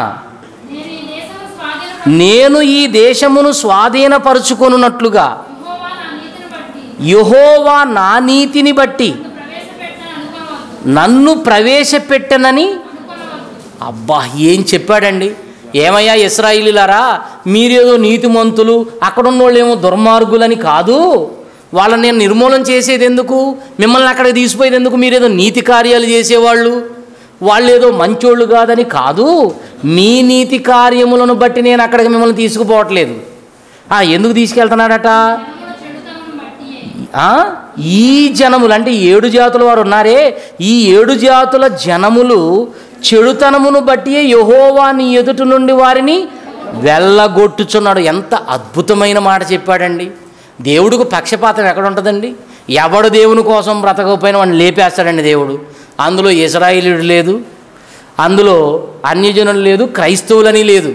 నేను ఈ దేశము స్వాధీన నేను ఈ దేశమును స్వాధీనపరుచుకొనున్నట్లుగా యెహోవా నా నీతిని బట్టి యహోవా నా నీతిని బట్టి ప్రవేశపెట్టిన అనుకోవద్దు నన్ను ప్రవేశపెట్టనని అనుకోవద్దు అబ్బా ఏం చెప్పాడండి ఏమయ్యా ఇస్రాయిలీలారా మీరేదో నీతిమంతులు అక్కడున్న వాళ్ళు ఏమో దుర్మార్గులని కాదు వాళ్ళని నేను నిర్మూలన చేసేది ఎందుకు మిమ్మల్ని అక్కడికి తీసిపోయేది ఎందుకు మీరేదో నీతి కార్యాలు చేసేవాళ్ళు వాళ్ళు ఏదో మంచోళ్ళు కాదని కాదు మీ నీతి కార్యములను బట్టి నేను అక్కడికి మిమ్మల్ని తీసుకుపోవట్లేదు ఆ, ఎందుకు తీసుకెళ్తున్నాడట జనముల చెడుతనమును బట్టియే ఆ? ఈ జనములు అంటే ఈ ఏడు జాతుల వారు ఉన్నారే ఈ ఏడు జాతుల జనములు చెడుతనమును బట్టి యహోవా నీ ఎదుటి నుండి వారిని వెళ్ళగొట్టుచున్నాడు ఎంత అద్భుతమైన మాట చెప్పాడండి దేవుడికి పక్షపాతం ఎక్కడ ఉంటుందండి ఎవడు దేవుని కోసం బ్రతకపోయినా వాడిని లేపేస్తాడండి దేవుడు అందులో ఇజ్రాయిలీడు లేదు అందులో అన్యజనులు లేదు క్రైస్తవులని లేదు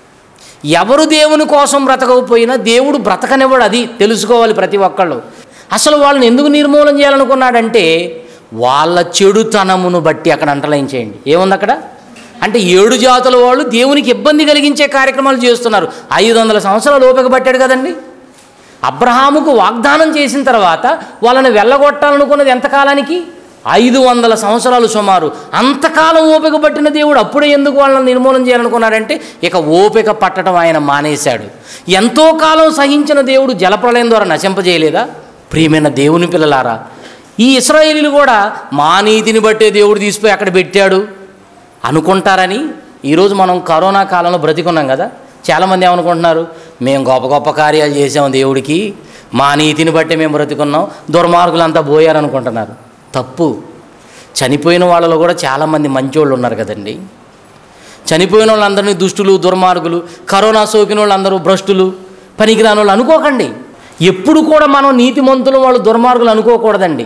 ఎవరు దేవుని కోసం బ్రతకకపోయినా దేవుడు బ్రతకనివ్వడు అది తెలుసుకోవాలి ప్రతి ఒక్కళ్ళు అసలు వాళ్ళని ఎందుకు నిర్మూలన చేయాలనుకున్నాడంటే వాళ్ళ చెడుతనమును బట్టి అక్కడ అంటలైన్ చేయండి ఏముంది అక్కడ అంటే ఏడు జాతుల వాళ్ళు దేవునికి ఇబ్బంది కలిగించే కార్యక్రమాలు చేస్తున్నారు ఐదు వందల సంవత్సరాలు ఓపిక పట్టాడు కదండి అబ్రహాముకు వాగ్దానం చేసిన తర్వాత వాళ్ళని వెళ్ళగొట్టాలనుకున్నది ఎంతకాలానికి ఐదు వందల సంవత్సరాలు సుమారు అంతకాలం ఓపిక పట్టిన దేవుడు అప్పుడే ఎందుకు వాళ్ళని నిర్మూలన చేయాలనుకున్నాడంటే ఇక ఓపిక పట్టడం ఆయన మానేశాడు ఎంతో కాలం సహించిన దేవుడు జలప్రలయం ద్వారా నశింపజేయలేదా ప్రియమైన దేవుని పిల్లలారా ఈ ఇస్రాయేలీలు కూడా మా నీతిని బట్టే దేవుడు తీసిపోయి అక్కడ పెట్టాడు అనుకుంటారని ఈరోజు మనం కరోనా కాలంలో బ్రతికున్నాం కదా చాలామంది ఏమనుకుంటున్నారు మేము గొప్ప గొప్ప కార్యాలు చేసాం దేవుడికి మా నీతిని బట్టి మేము బ్రతికున్నాం దుర్మార్గులంతా పోయారనుకుంటున్నారు తప్పు చనిపోయిన వాళ్ళలో కూడా చాలామంది మంచోళ్ళు ఉన్నారు కదండి చనిపోయిన వాళ్ళందరినీ దుష్టులు దుర్మార్గులు కరోనా సోకిన వాళ్ళందరూ భ్రష్టులు పనికిరాని వాళ్ళు అనుకోకండి ఎప్పుడు కూడా మనం నీతిమంతులు వాళ్ళు దుర్మార్గులు అనుకోకూడదండి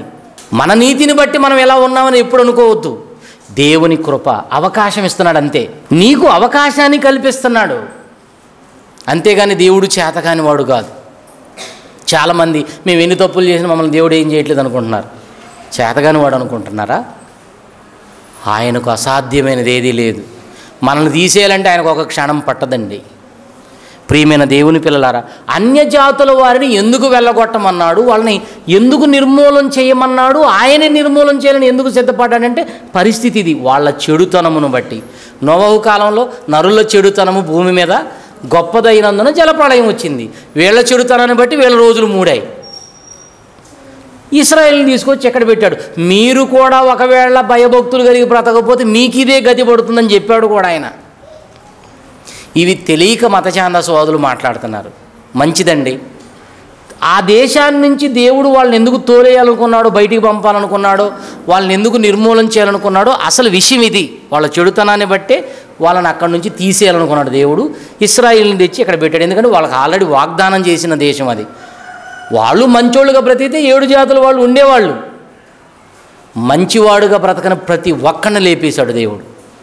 మన నీతిని బట్టి మనం ఎలా ఉన్నామని ఎప్పుడు అనుకోవద్దు దేవుని కృప అవకాశం ఇస్తున్నాడు అంతే నీకు అవకాశాన్ని కల్పిస్తున్నాడు అంతేగాని దేవుడు చేతకాని వాడు కాదు చాలామంది మేము ఎన్ని తప్పులు చేసినా మమ్మల్ని దేవుడు ఏం చేయట్లేదు అనుకుంటున్నారు చేతగాని వాడు అనుకుంటున్నారా ఆయనకు అసాధ్యమైనది ఏదీ లేదు మనల్ని తీసేయాలంటే ఆయనకు ఒక క్షణం పట్టదండి ప్రియమైన దేవుని పిల్లలారా అన్యజాతుల వారిని ఎందుకు వెళ్ళగొట్టమన్నాడు వాళ్ళని ఎందుకు నిర్మూలన చేయమన్నాడు ఆయనే నిర్మూలన చేయాలని ఎందుకు సిద్ధపడ్డాడంటే పరిస్థితి ఇది వాళ్ళ చెడుతనమును బట్టి నోవహు కాలంలో నరుల చెడుతనము భూమి మీద గొప్పదైనందున జలప్రళయం వచ్చింది వీళ్ళ చెడుతనాన్ని బట్టి వీళ్ళ రోజులు మూడాయి ఇస్రాయేల్ని తీసుకొచ్చి ఎక్కడ పెట్టాడు మీరు కూడా ఒకవేళ భయభక్తులు కలిగి బ్రతకపోతే మీకు ఇదే గతి పడుతుందని చెప్పాడు కూడా ఆయన ఇవి తెలియక మతచాంద సోదరులు మాట్లాడుతున్నారు మంచిదండి ఆ దేశాన్ని నుంచి దేవుడు వాళ్ళని ఎందుకు తోలేయాలనుకున్నాడో బయటికి పంపాలనుకున్నాడో వాళ్ళని ఎందుకు నిర్మూలన చేయాలనుకున్నాడో అసలు విషయం ఇది వాళ్ళ చెడుతనాన్ని బట్టే వాళ్ళని అక్కడి నుంచి తీసేయాలనుకున్నాడు దేవుడు ఇస్రాయిల్ని తెచ్చి ఇక్కడ పెట్టాడు ఎందుకంటే వాళ్ళకి ఆల్రెడీ వాగ్దానం చేసిన దేశం అది వాళ్ళు మంచోళ్ళుగా బ్రతికితే ఏడు జాతుల వాళ్ళు ఉండేవాళ్ళు మంచివాడుగా బ్రతకని ప్రతి ఒక్కడిని లేపేశాడు దేవుడు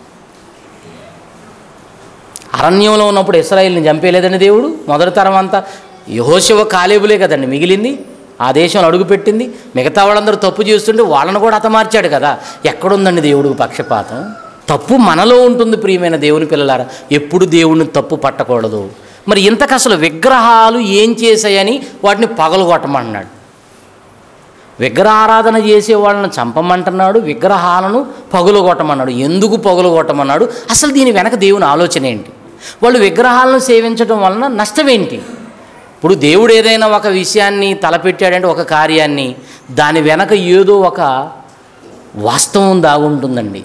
అరణ్యంలో ఉన్నప్పుడు ఇస్రాయిల్ని చంపేయలేదండి దేవుడు మొదటి తరం అంతా యహోశివ కాలేబులే కదండి మిగిలింది ఆ దేశంలో అడుగుపెట్టింది మిగతా వాళ్ళందరూ తప్పు చేస్తుంటే వాళ్ళని కూడా హతమార్చాడు కదా ఎక్కడుందండి దేవుడికి పక్షపాతం తప్పు మనలో ఉంటుంది ప్రియమైన దేవుని పిల్లలారా ఎప్పుడు దేవుడిని తప్పు పట్టకూడదు మరి ఇంతకు అసలు విగ్రహాలు ఏం చేశాయని వాటిని పగలగొట్టమన్నాడు విగ్రహారాధన చేసే వాళ్ళని చంపమంటున్నాడు విగ్రహాలను పగులగొట్టమన్నాడు ఎందుకు పగులగొట్టమన్నాడు అసలు దీని వెనక దేవుని ఆలోచన ఏంటి వాళ్ళు విగ్రహాలను సేవించడం వలన నష్టం ఏంటి ఇప్పుడు దేవుడు ఏదైనా ఒక విషయాన్ని తలపెట్టాడంటే ఒక కార్యాన్ని దాని వెనక ఏదో ఒక వాస్తవం దాగుంటుందండి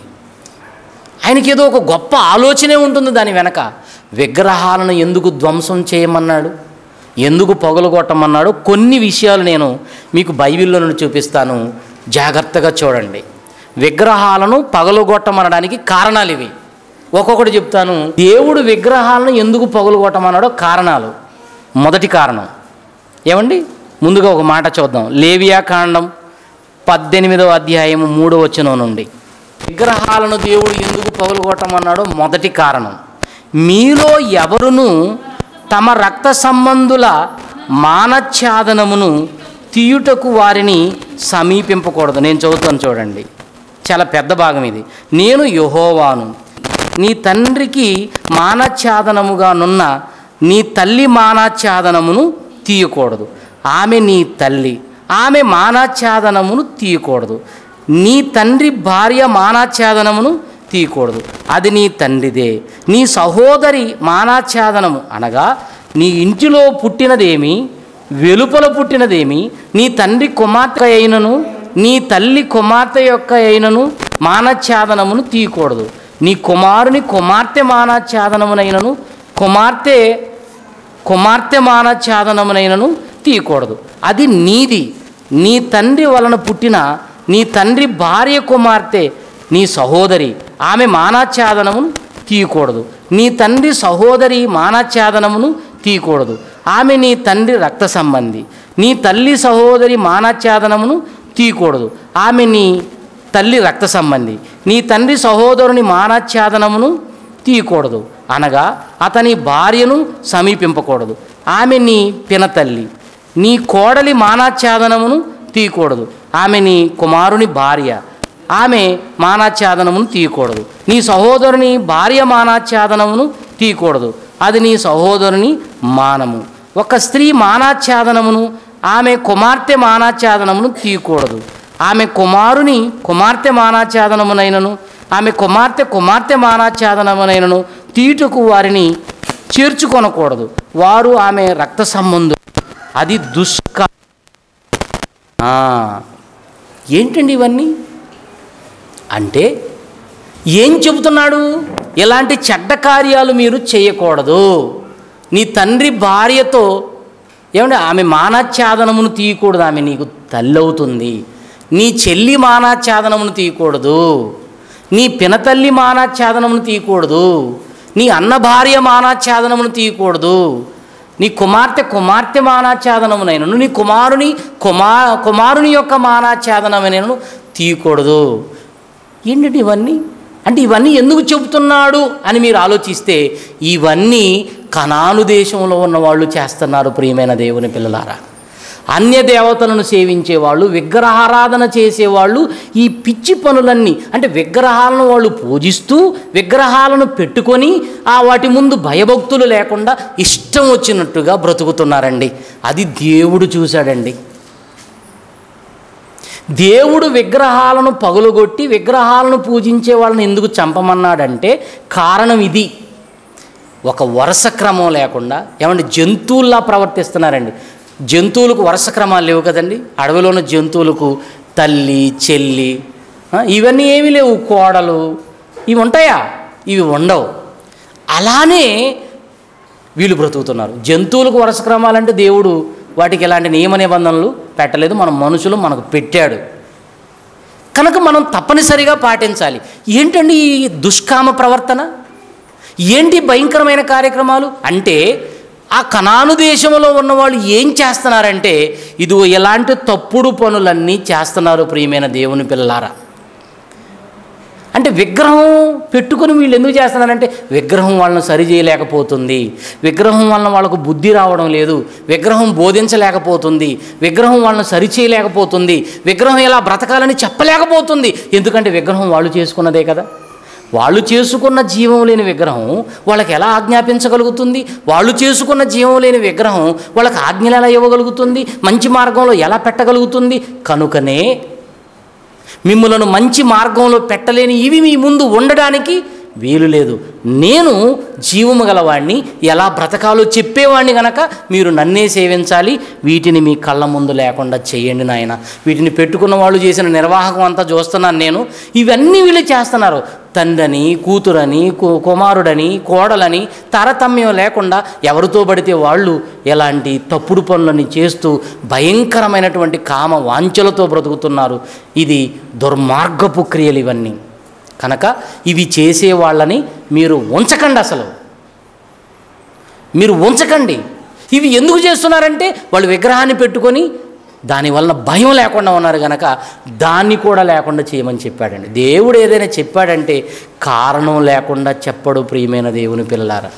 ఆయనకి ఏదో ఒక గొప్ప ఆలోచనే ఉంటుంది దాని వెనక విగ్రహాలను ఎందుకు ధ్వంసం చేయమన్నాడు ఎందుకు పొగలగొట్టమన్నాడు కొన్ని విషయాలు నేను మీకు బైబిల్లో నుండి చూపిస్తాను జాగ్రత్తగా చూడండి విగ్రహాలను పగలగొట్టమనడానికి కారణాలు ఇవి ఒక్కొక్కటి చెప్తాను దేవుడు విగ్రహాలను ఎందుకు పగలగొట్టమన్నాడో కారణాలు మొదటి కారణం ఏమండి ముందుగా ఒక మాట చూద్దాం లేవియా కాండం పద్దెనిమిదవ అధ్యాయం మూడో వచనం నుండి విగ్రహాలను దేవుడు ఎందుకు పగలగొట్టమన్నాడో మొదటి కారణం మీలో ఎవరును తమ రక్త సంబంధుల మానఛాదనమును తీయుటకు వారిని సమీపింపకూడదు నేను చదువుతాను చూడండి చాలా పెద్ద భాగం ఇది నేను యహోవాను నీ తండ్రికి మానఛాదనముగానున్న నీ తల్లి మానాఛాదనమును తీయకూడదు ఆమె నీ తల్లి ఆమె మానాఛాదనమును తీయకూడదు నీ తండ్రి భార్య మానాఛాదనమును తీయకూడదు అది నీ తండ్రిదే నీ సహోదరి మానాఛాదనము అనగా నీ ఇంటిలో పుట్టినదేమి వెలుపల పుట్టినదేమి నీ తండ్రి కుమార్తె అయినను నీ తల్లి కుమార్తె యొక్క అయినను మానఛాదనమును తీయకూడదు నీ కుమారుని కుమార్తె మానఛాదనమునైనను కుమార్తె కుమార్తె మానఛాదనమునైనను తీయకూడదు అది నీది నీ తండ్రి వలన పుట్టిన నీ తండ్రి భార్య కుమార్తె నీ సహోదరి ఆమె మానాఛాదనమును తీయకూడదు నీ తండ్రి సహోదరి మానాఛాదనమును తీయకూడదు ఆమె నీ తండ్రి రక్త సంబంధి నీ తల్లి సహోదరి మానాఛాదనమును తీయకూడదు ఆమె నీ తల్లి రక్త సంబంధి నీ తండ్రి సహోదరుని మానాఛాదనమును తీయకూడదు అనగా అతని భార్యను సమీపింపకూడదు ఆమె నీ పినతల్లి నీ కోడలి మానాఛాదనమును తీయకూడదు ఆమె నీ కుమారుని భార్య ఆమె మానాఛాదనమును తీయకూడదు నీ సహోదరుని భార్య మానాఛాదనమును తీయకూడదు అది నీ సహోదరుని మానము ఒక స్త్రీ మానాఛాదనమును ఆమె కుమార్తె మానాఛాదనమును తీయకూడదు ఆమె కుమారుని కుమార్తె మానాఛాదనమునైనను ఆమె కుమార్తె కుమార్తె మానాఛాదనమునైనను తీటుకు వారిని చేర్చుకొనకూడదు వారు ఆమె రక్త సంబంధులు అది దుష్క ఆ, ఏంటండి ఇవన్నీ అంటే ఏం చెబుతున్నాడు ఇలాంటి చెడ్డ కార్యాలు మీరు చేయకూడదు నీ తండ్రి భార్యతో ఏమంటే ఆమె మానాఛాదనమును తీయకూడదు ఆమె నీకు తల్లి అవుతుంది నీ చెల్లి మానాఛాదనమును తీయకూడదు నీ పినతల్లి మానాఛాదనమును తీయకూడదు నీ అన్న భార్య మానాఛాదనమును తీయకూడదు నీ కుమార్తె కుమార్తె మానాఛాదనమునైనను నీ కుమారుని కుమా కుమారుని యొక్క మానాఛాదనమైనను తీయకూడదు ఏంటంటే ఇవన్నీ అంటే ఇవన్నీ ఎందుకు చెబుతున్నాడు అని మీరు ఆలోచిస్తే ఇవన్నీ కనాను దేశంలో ఉన్న వాళ్ళు చేస్తున్నారు ప్రియమైన దేవుని పిల్లలారా అన్య దేవతలను సేవించేవాళ్ళు విగ్రహారాధన చేసేవాళ్ళు ఈ పిచ్చి పనులన్నీ అంటే విగ్రహాలను వాళ్ళు పూజిస్తూ విగ్రహాలను పెట్టుకొని ఆ వాటి ముందు భయభక్తులు లేకుండా ఇష్టం వచ్చినట్టుగా బ్రతుకుతున్నారండి అది దేవుడు చూశాడండి దేవుడు విగ్రహాలను పగులుగొట్టి విగ్రహాలను పూజించే వాళ్ళని ఎందుకు చంపమన్నాడంటే కారణం ఇది ఒక వరుస క్రమం లేకుండా ఏమంటే జంతువుల్లా ప్రవర్తిస్తున్నారండి జంతువులకు వరుస క్రమాలు లేవు కదండి అడవిలో ఉన్న జంతువులకు తల్లి చెల్లి ఆ, ఇవన్నీ ఏమీ లేవు కోడలు ఇవి ఉంటాయా ఇవి ఉండవు అలానే వీళ్ళు బ్రతుకుతున్నారు జంతువులకు వరుస క్రమాలంటే దేవుడు వాటికి ఎలాంటి నియమ నిబంధనలు పెట్టలేదు మన మనుషులు మనకు పెట్టాడు కనుక మనం తప్పనిసరిగా పాటించాలి ఏంటండి ఈ దుష్కామ ప్రవర్తన ఏంటి భయంకరమైన కార్యక్రమాలు అంటే ఆ కనాను దేశంలో ఉన్నవాళ్ళు ఏం చేస్తున్నారంటే ఇది ఎలాంటి తప్పుడు పనులన్నీ చేస్తున్నారు ప్రియమైన దేవుని పిల్లలారా అంటే విగ్రహం పెట్టుకొని వీళ్ళు ఎందుకు చేస్తున్నారంటే విగ్రహం వాళ్ళని సరి చేయలేకపోతుంది విగ్రహం వలన వాళ్ళకు బుద్ధి రావడం లేదు విగ్రహం బోధించలేకపోతుంది విగ్రహం వాళ్ళని సరి చేయలేకపోతుంది విగ్రహం ఎలా బ్రతకాలని చెప్పలేకపోతుంది ఎందుకంటే విగ్రహం వాళ్ళు చేసుకున్నదే కదా వాళ్ళు చేసుకున్న జీవం లేని విగ్రహం వాళ్ళకి ఎలా ఆజ్ఞాపించగలుగుతుంది వాళ్ళు చేసుకున్న జీవం లేని విగ్రహం వాళ్ళకి ఆజ్ఞలు ఎలా ఇవ్వగలుగుతుంది మంచి మార్గంలో ఎలా పెట్టగలుగుతుంది కనుకనే మిమ్మలను మంచి మార్గంలో పెట్టలేని ఇవి మీ ముందు ఉండడానికి వీలు లేదు నేను జీవము గలవాడిని ఎలా బ్రతకాలో చెప్పేవాడిని గనక మీరు నన్నే సేవించాలి వీటిని మీ కళ్ళ ముందు లేకుండా చేయండి నాయన వీటిని పెట్టుకున్న వాళ్ళు చేసిన నిర్వాహకం అంతా చూస్తున్నాను నేను ఇవన్నీ వీళ్ళు చేస్తున్నారు తండ్రని కూతురని కు- కుమారుడని కోడలని తారతమ్యం లేకుండా ఎవరితో పడితే వాళ్ళు ఎలాంటి తప్పుడు పనులని చేస్తూ భయంకరమైనటువంటి కామ వాంఛలతో బ్రతుకుతున్నారు ఇది దుర్మార్గపు క్రియలు ఇవన్నీ కనుక ఇవి చేసే వాళ్ళని మీరు ఉంచకండి అసలు మీరు ఉంచకండి ఇవి ఎందుకు చేస్తున్నారంటే వాళ్ళు విగ్రహాన్ని పెట్టుకొని దానివల్ల భయం లేకుండా ఉన్నారు కనుక దాన్ని కూడా లేకుండా చేయమని చెప్పాడండి దేవుడు ఏదైనా చెప్పాడంటే కారణం లేకుండా చెప్పడు ప్రియమైన దేవుని పిల్లలారా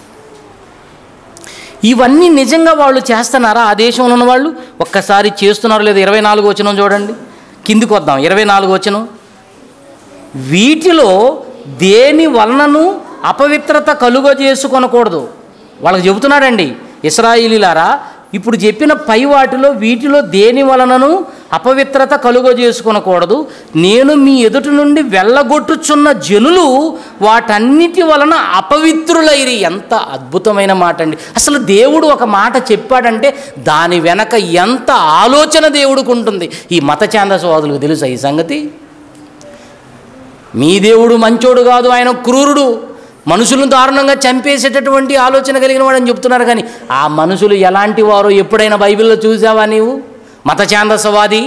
ఇవన్నీ నిజంగా వాళ్ళు చేస్తున్నారా ఆ దేశంలో ఉన్న వాళ్ళు ఒక్కసారి చేస్తున్నారు లేదా ఇరవై నాలుగు వచనం చూడండి కిందికి వద్దాం ఇరవై నాలుగు వచనం వీటిలో దేని వలనను అపవిత్రత కలుగజేసుకొనకూడదు వాళ్ళకి చెబుతున్నాడండి ఇస్రాయిలీలారా ఇప్పుడు చెప్పిన పై వాటిలో వీటిలో దేని వలనను అపవిత్రత కలుగజేసుకొనకూడదు నేను మీ ఎదుటి నుండి వెళ్ళగొట్టుచున్న జనులు వాటన్నిటి వలన అపవిత్రులైరి ఎంత అద్భుతమైన మాట అండి అసలు దేవుడు ఒక మాట చెప్పాడంటే దాని వెనక ఎంత ఆలోచన దేవుడికి ఉంటుంది ఈ మత ఛాందసవాదులకు తెలుసా ఈ సంగతి మీ దేవుడు మంచోడు కాదు ఆయన క్రూరుడు మనుషులను దారుణంగా చంపేసేటటువంటి ఆలోచన కలిగిన వాడని చెప్తున్నారు కానీ ఆ మనుషులు ఎలాంటి వారో ఎప్పుడైనా బైబిల్లో చూసావా నీవు మత ఛాందసవాది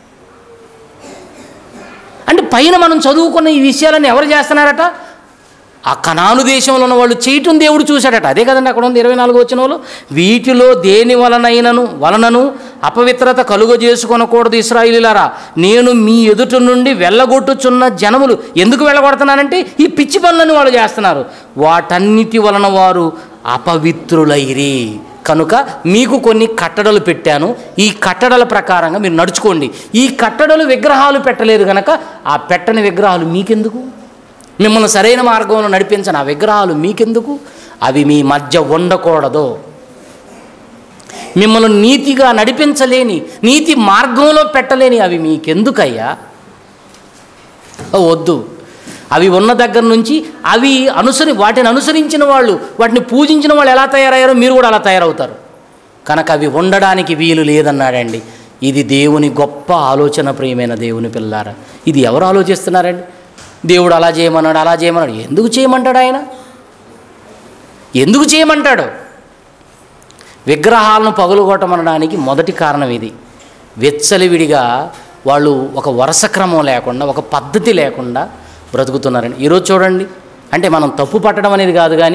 అంటే పైన మనం చదువుకున్న ఈ విషయాలను ఎవరు చేస్తున్నారట ఆ కనాను దేశంలో ఉన్న వాళ్ళు చేయటం దేవుడు చూశాడట అదే కదండి అక్కడ ఉంది ఇరవై నాలుగు వచ్చిన వాళ్ళు వీటిలో దేని వలనైనను వలనను అపవిత్రత కలుగజేసుకొనకూడదు ఇస్రాయిలీలారా నేను మీ ఎదుట నుండి వెళ్ళగొట్టుచున్న జనములు ఎందుకు వెళ్ళగొడుతున్నానంటే ఈ పిచ్చి పనులను వాళ్ళు చేస్తున్నారు వాటన్నిటి వలన వారు అపవిత్రులైరి కనుక మీకు కొన్ని కట్టడలు పెట్టాను ఈ కట్టడల ప్రకారంగా మీరు నడుచుకోండి ఈ కట్టడలు విగ్రహాలు పెట్టలేదు కనుక ఆ పెట్టని విగ్రహాలు మీకెందుకు మిమ్మల్ని సరైన మార్గంలో నడిపించని ఆ విగ్రహాలు మీకెందుకు అవి మీ మధ్య ఉండకూడదు మిమ్మల్ని నీతిగా నడిపించలేని నీతి మార్గంలో పెట్టలేని అవి మీకెందుకయ్యా ఓ, వద్దు అవి ఉన్న దగ్గర నుంచి అవి అనుసరి వాటిని అనుసరించిన వాళ్ళు వాటిని పూజించిన వాళ్ళు ఎలా తయారయ్యారో మీరు కూడా అలా తయారవుతారు కనుక అవి ఉండడానికి వీలు లేదన్నాడండి ఇది దేవుని గొప్ప ఆలోచన ప్రియమైన దేవుని పిల్లారా ఇది ఎవరు ఆలోచిస్తున్నారండి దేవుడు అలా చేయమన్నాడు అలా చేయమన్నాడు ఎందుకు చేయమంటాడు ఆయన ఎందుకు చేయమంటాడు విగ్రహాలను పగులుగొట్టమనడానికి మొదటి కారణం ఇది వెచ్చలివిడిగా వాళ్ళు ఒక వరుస క్రమం లేకుండా ఒక పద్ధతి లేకుండా బ్రతుకుతున్నారండి ఈరోజు చూడండి అంటే మనం తప్పు పట్టడం అనేది కాదు కానీ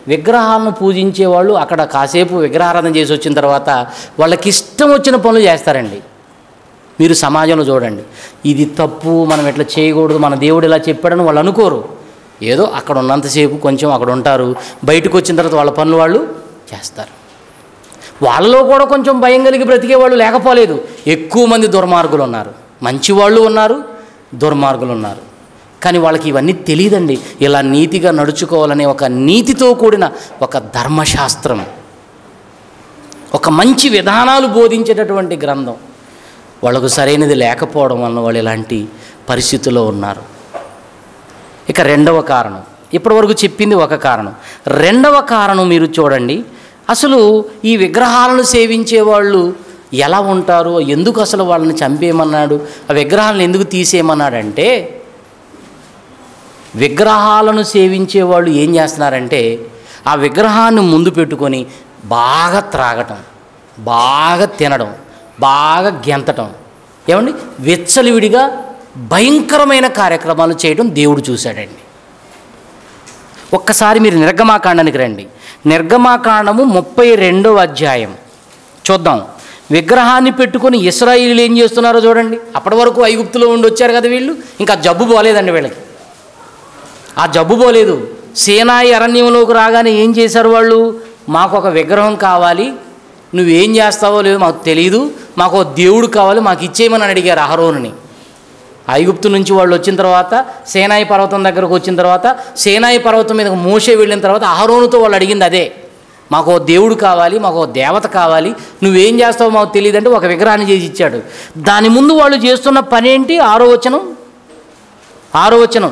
విగ్రహాలను పూజించే వాళ్ళు అక్కడ కాసేపు విగ్రహారాధన చేసి వచ్చిన తర్వాత వాళ్ళకి ఇష్టం వచ్చిన పనులు చేస్తారండి మీరు సమాజంలో చూడండి ఇది తప్పు మనం ఇట్లా చేయకూడదు మన దేవుడు ఇలా చెప్పాడని వాళ్ళు అనుకోరు ఏదో అక్కడ ఉన్నంతసేపు కొంచెం అక్కడ ఉంటారు బయటకు వచ్చిన తర్వాత వాళ్ళ పనులు వాళ్ళు చేస్తారు వాళ్ళలో కూడా కొంచెం భయం కలిగి బ్రతికే వాళ్ళు లేకపోలేదు ఎక్కువ మంది దుర్మార్గులు ఉన్నారు మంచి వాళ్ళు ఉన్నారు దుర్మార్గులు ఉన్నారు కానీ వాళ్ళకి ఇవన్నీ తెలియదండి ఇలా నీతిగా నడుచుకోవాలనే ఒక నీతితో కూడిన ఒక ధర్మశాస్త్రం ఒక మంచి విధానాలు బోధించేటటువంటి గ్రంథం వాళ్ళకు సరైనది లేకపోవడం వలన వాళ్ళు ఇలాంటి పరిస్థితుల్లో ఉన్నారు ఇక రెండవ కారణం ఇప్పటివరకు చెప్పింది ఒక కారణం రెండవ కారణం మీరు చూడండి అసలు ఈ విగ్రహాలను సేవించే వాళ్ళు ఎలా ఉంటారు ఎందుకు అసలు వాళ్ళని చంపేయమన్నాడు ఆ విగ్రహాలను ఎందుకు తీసేయమన్నాడంటే విగ్రహాలను సేవించే వాళ్ళు ఏం చేస్తున్నారంటే ఆ విగ్రహాన్ని ముందు పెట్టుకొని బాగా త్రాగటం బాగా తినడం బాగా గెంతటం ఏమండి విచ్చలివిడిగా భయంకరమైన కార్యక్రమాలు చేయడం దేవుడు చూశాడండి ఒక్కసారి మీరు నిర్గమాకాండానికి రండి నిర్గమాకాండము ముప్పై రెండవ అధ్యాయం చూద్దాం విగ్రహాన్ని పెట్టుకొని ఇస్రాయిలీలు ఏం చేస్తున్నారో చూడండి అప్పటి వరకు ఐగుప్తులో ఉండి వచ్చారు కదా వీళ్ళు ఇంకా జబ్బు పోలేదండి వీళ్ళకి ఆ జబ్బు పోలేదు సేనాయి అరణ్యంలోకి రాగానే ఏం చేశారు వాళ్ళు మాకు ఒక విగ్రహం కావాలి నువ్వేం చేస్తావో లేదో మాకు తెలియదు మాకు ఒక దేవుడు కావాలి మాకు ఇచ్చేయమని అడిగారు అహరోనుని ఐగుప్తు నుంచి వాళ్ళు వచ్చిన తర్వాత సేనాయి పర్వతం దగ్గరకు వచ్చిన తర్వాత సేనాయి పర్వతం మీద మోసే వెళ్ళిన తర్వాత అహరోనుతో వాళ్ళు అడిగింది అదే మాకు ఓ దేవుడు కావాలి మాకు ఓ దేవత కావాలి నువ్వేం చేస్తావో మాకు తెలియదంటే ఒక విగ్రహాన్ని చేసి ఇచ్చాడు దాని ముందు వాళ్ళు చేస్తున్న పని ఏంటి ఆరో వచనం ఆరో వచనం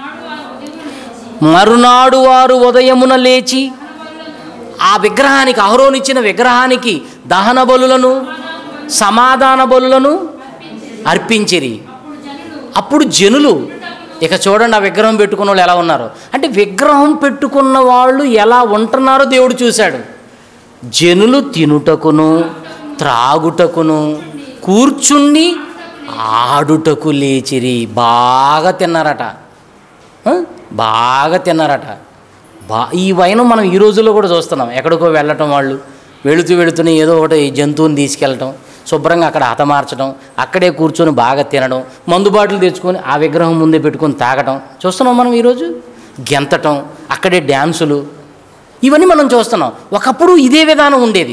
మరునాడు వారు ఉదయమున మరునాడు వారు ఉదయమున లేచి లేచి ఆ విగ్రహానికి అహరోనిచ్చిన విగ్రహానికి దహన బలులను సమాధాన బలులను అర్పించిరి అప్పుడు జనులు అప్పుడు జనులు ఇక చూడండి ఆ విగ్రహం పెట్టుకున్న వాళ్ళు ఎలా ఉన్నారు అంటే విగ్రహం పెట్టుకున్న వాళ్ళు ఎలా ఉంటున్నారో దేవుడు చూశాడు జనులు తినుటకును త్రాగుటకును కూర్చుండి ఆడుటకు లేచిరి బాగా తిన్నారట ఆ? బాగా తిన్నారట బా ఈ వైనం మనం ఈ రోజుల్లో కూడా చూస్తున్నాం ఎక్కడికో వెళ్ళటం వాళ్ళు వెళుతూ వెళుతూనే ఏదో ఒకటి జంతువుని తీసుకెళ్ళటం శుభ్రంగా అక్కడ హతమార్చడం అక్కడే కూర్చొని బాగా తినడం మందు బాటలు తెచ్చుకొని ఆ విగ్రహం ముందే పెట్టుకొని తాగటం చూస్తున్నాం మనం ఈరోజు గెంతటం అక్కడే డ్యాన్సులు ఇవన్నీ మనం చూస్తున్నాం ఒకప్పుడు ఇదే విధానం ఉండేది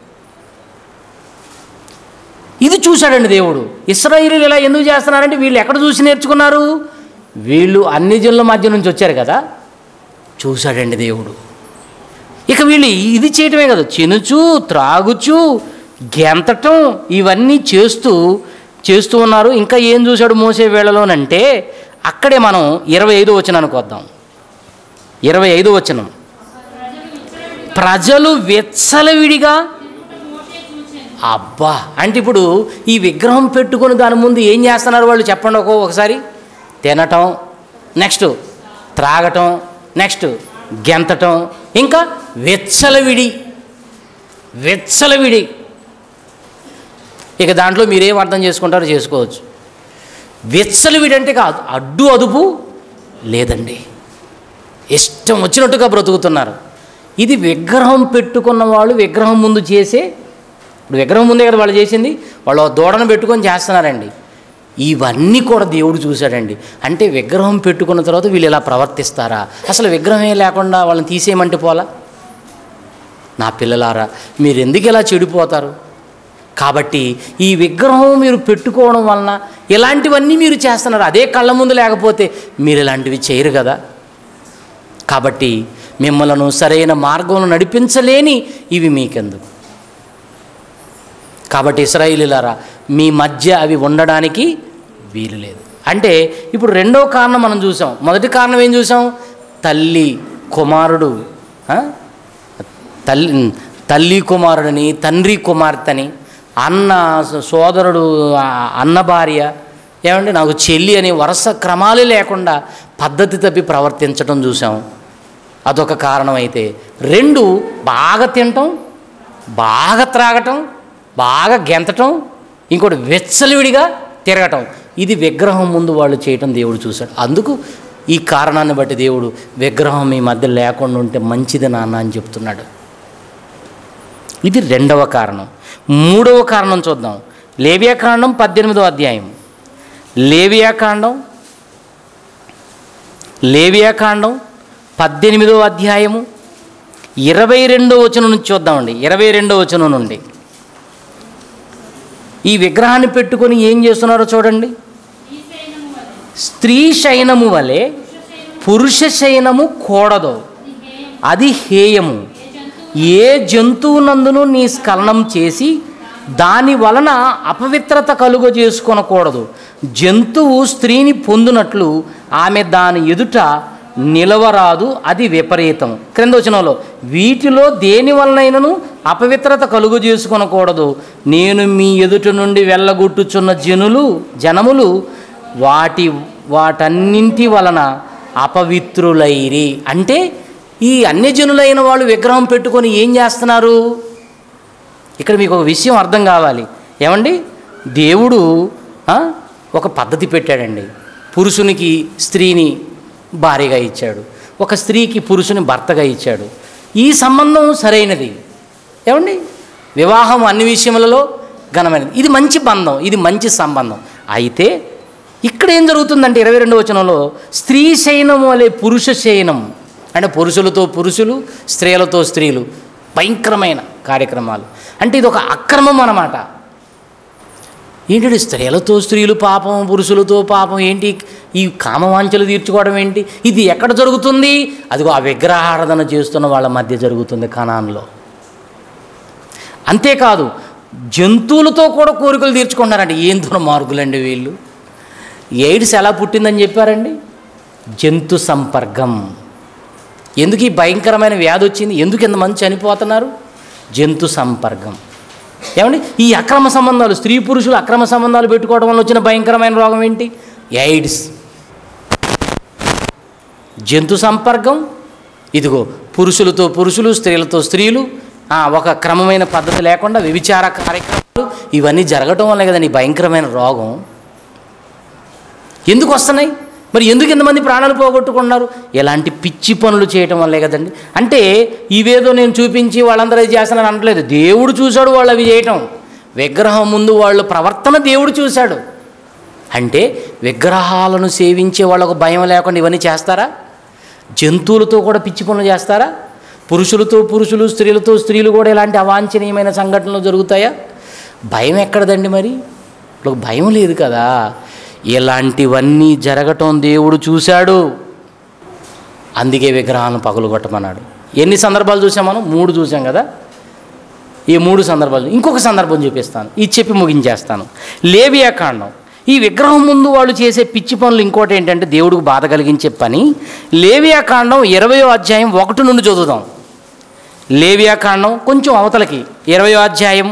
ఇది చూశాడండి దేవుడు ఇస్రాయిలీలు ఇలా ఎందుకు చేస్తున్నారంటే వీళ్ళు ఎక్కడ చూసి నేర్చుకున్నారు వీళ్ళు అన్ని జనుల మధ్య నుంచి వచ్చారు కదా చూశాడండి దేవుడు ఇక వీళ్ళు ఇది చేయటమే కదా చినుచు త్రాగుచు గెంతటం ఇవన్నీ చేస్తూ చేస్తూ ఉన్నారు ఇంకా ఏం చూశాడు మోసే వేళలోనంటే అక్కడే మనం ఇరవై ఐదు వచనానికి వద్దాం ఇరవై ఐదు వచనం ప్రజలు వెచ్చలవిడిగా మోషే చూచెను అబ్బా అంటే ఇప్పుడు ఈ విగ్రహం పెట్టుకొని దాని ముందు ఏం చేస్తున్నారు వాళ్ళు చెప్పండి ఒక్కో ఒకసారి తినటం నెక్స్ట్ త్రాగటం నెక్స్ట్ గెంతటం ఇంకా వెచ్చలవిడి వెచ్చలవిడి ఇక దాంట్లో మీరేం అర్థం చేసుకుంటారో చేసుకోవచ్చు వెచ్చలవిడి అంటే కాదు అడ్డు అదుపు లేదండి ఇష్టం వచ్చినట్టుగా బ్రతుకుతున్నారు ఇది విగ్రహం పెట్టుకున్న వాళ్ళు విగ్రహం ముందు చేసే ఇప్పుడు విగ్రహం ముందే కదా వాళ్ళు చేసింది వాళ్ళు ఆ దూడను పెట్టుకొని చేస్తున్నారండి ఇవన్నీ కూడా దేవుడు చూశాడండి అంటే విగ్రహం పెట్టుకున్న తర్వాత వీళ్ళు ఇలా ప్రవర్తిస్తారా అసలు విగ్రహమే లేకుండా వాళ్ళని తీసేయమంటే పోలా నా పిల్లలారా మీరు ఎందుకు ఇలా చెడిపోతారు కాబట్టి ఈ విగ్రహం మీరు పెట్టుకోవడం వలన ఇలాంటివన్నీ మీరు చేస్తున్నారు అదే కళ్ళ ముందు లేకపోతే మీరు ఇలాంటివి చేయరు కదా కాబట్టి మిమ్మలను సరైన మార్గంలో నడిపించలేని ఇవి మీకెందుకు కాబట్టి ఇస్రాయిలీలారా మీ మధ్య అవి ఉండడానికి వీలు లేదు అంటే ఇప్పుడు రెండో కారణం మనం చూసాం మొదటి కారణం ఏం చూసాం తల్లి కుమారుడు ఆ? తల్లి తల్లి కుమారుడిని తండ్రి కుమార్తెని అన్న సోదరుడు ఆ అన్న భార్య ఏమంటే నాకు చెల్లి అనే వరుస క్రమాలు లేకుండా పద్ధతి తప్పి ప్రవర్తించడం చూసాం అదొక కారణం అయితే రెండు బాగా తినటం బాగా త్రాగటం బాగా గెంతటం ఇంకోటి వెచ్చలివిడిగా తిరగటం ఇది విగ్రహం ముందు వాళ్ళు చేయటం దేవుడు చూశాడు అందుకు ఈ కారణాన్ని బట్టి దేవుడు విగ్రహం మీ మధ్య లేకుండా ఉంటే మంచిది నాన్న అని చెప్తున్నాడు ఇది రెండవ కారణం మూడవ కారణం చూద్దాం లేవియాకాండం పద్దెనిమిదవ అధ్యాయం లేవియాకాండం లేవియాకాండం పద్దెనిమిదవ అధ్యాయము ఇరవై రెండో వచనం నుంచి చూద్దామండి ఇరవై రెండో వచనం నుండి ఈ విగ్రహాన్ని పెట్టుకొని ఏం చేస్తున్నారో చూడండి స్త్రీ శయనము వలె పురుష శయనము కూడదు అది హేయము ఏ జంతువునందును నీ స్ఖలనం చేసి దాని వలన అపవిత్రత కలుగ చేసుకొనకూడదు జంతువు స్త్రీని పొందునట్లు ఆమె దాని ఎదుట నిలవరాదు అది విపరీతం క్రింద వచనంలో వీటిలో దేని వలనైనను అపవిత్రత కలుగు చేసుకొనకూడదు నేను మీ ఎదుట నుండి వెళ్ళగొట్టుచున్న జనులు జనములు వాటి వాటన్నింటి వలన అపవిత్రులైరి అంటే ఈ అన్యజనులైన వాళ్ళు విగ్రహం పెట్టుకొని ఏం చేస్తున్నారు ఇక్కడ మీకు ఒక విషయం అర్థం కావాలి ఏమండి దేవుడు ఆ, ఒక పద్ధతి పెట్టాడండి పురుషునికి స్త్రీని భార్యగా ఇచ్చాడు ఒక స్త్రీకి పురుషుని భర్తగా ఇచ్చాడు ఈ సంబంధం సరైనది ఏమండి వివాహం అన్ని విషయములలో ఘనమైనది ఇది మంచి బంధం ఇది మంచి సంబంధం అయితే ఇక్కడ ఏం జరుగుతుందంటే ఇరవై రెండవ వచనంలో స్త్రీ శయనం వలె పురుష శయనం అంటే పురుషులతో పురుషులు స్త్రీలతో స్త్రీలు భయంకరమైన కార్యక్రమాలు అంటే ఇది ఒక అక్రమం అన్నమాట ఏంటి స్త్రీలతో స్త్రీలు పాపం పురుషులతో పాపం ఏంటి ఈ కామవాంఛలు తీర్చుకోవడం ఏంటి ఇది ఎక్కడ జరుగుతుంది అదిగో ఆ విగ్రహారాధన చేస్తున్న వాళ్ళ మధ్య జరుగుతుంది కణాన్లో అంతేకాదు జంతువులతో కూడా కోరికలు తీర్చుకుంటున్నారండి ఏం దుర్మార్గులండి వీళ్ళు ఎయిడ్స్ ఎలా పుట్టిందని చెప్పారండి జంతు సంపర్కం ఎందుకు ఈ భయంకరమైన వ్యాధి వచ్చింది ఎందుకు ఇంతమంది చనిపోతున్నారు జంతు సంపర్కం ఏమండి ఈ అక్రమ సంబంధాలు స్త్రీ పురుషులు అక్రమ సంబంధాలు పెట్టుకోవడం వల్ల వచ్చిన భయంకరమైన రోగం ఏంటి ఎయిడ్స్ జంతు సంపర్కం ఇదిగో పురుషులతో పురుషులు స్త్రీలతో స్త్రీలు ఆ, ఒక క్రమమైన పద్ధతి లేకుండా వ్యభిచార కార్యక్రమాలు ఇవన్నీ జరగటం వల్లే కదండి ఈ భయంకరమైన రోగం ఎందుకు వస్తున్నాయి మరి ఎందుకు ఇంతమంది ప్రాణాలు పోగొట్టుకున్నారు ఎలాంటి పిచ్చి పనులు చేయటం వల్లే కదండి అంటే ఇవేదో నేను చూపించి వాళ్ళందరూ ఇది చేస్తానని అనట్లేదు దేవుడు చూశాడు వాళ్ళు అవి చేయటం విగ్రహం ముందు వాళ్ళ ప్రవర్తన దేవుడు చూశాడు అంటే విగ్రహాలను సేవించే వాళ్ళకు భయం లేకుండా ఇవన్నీ చేస్తారా జంతువులతో కూడా పిచ్చి పనులు చేస్తారా పురుషులతో పురుషులు స్త్రీలతో స్త్రీలు కూడా ఇలాంటి అవాంఛనీయమైన సంఘటనలు జరుగుతాయా భయం ఎక్కడదండి మరి ఇప్పుడు భయం లేదు కదా ఇలాంటివన్నీ జరగటం దేవుడు చూశాడు అందుకే విగ్రహాలను పగలగొట్టమన్నాడు ఎన్ని సందర్భాలు చూసాం మనం మూడు చూసాం కదా ఈ మూడు సందర్భాలు ఇంకొక సందర్భం చూపిస్తాను ఇది చెప్పి ముగించేస్తాను లేవియా కాండం ఈ విగ్రహం ముందు వాళ్ళు చేసే పిచ్చి పనులు ఇంకోటి ఏంటంటే దేవుడికి బాధ కలిగించే పని లేవియా కాండం ఇరవయో అధ్యాయం ఒకటి నుండి చదువుదాం లేవియా కాండం కొంచెం అవతలకి ఇరవయో అధ్యాయం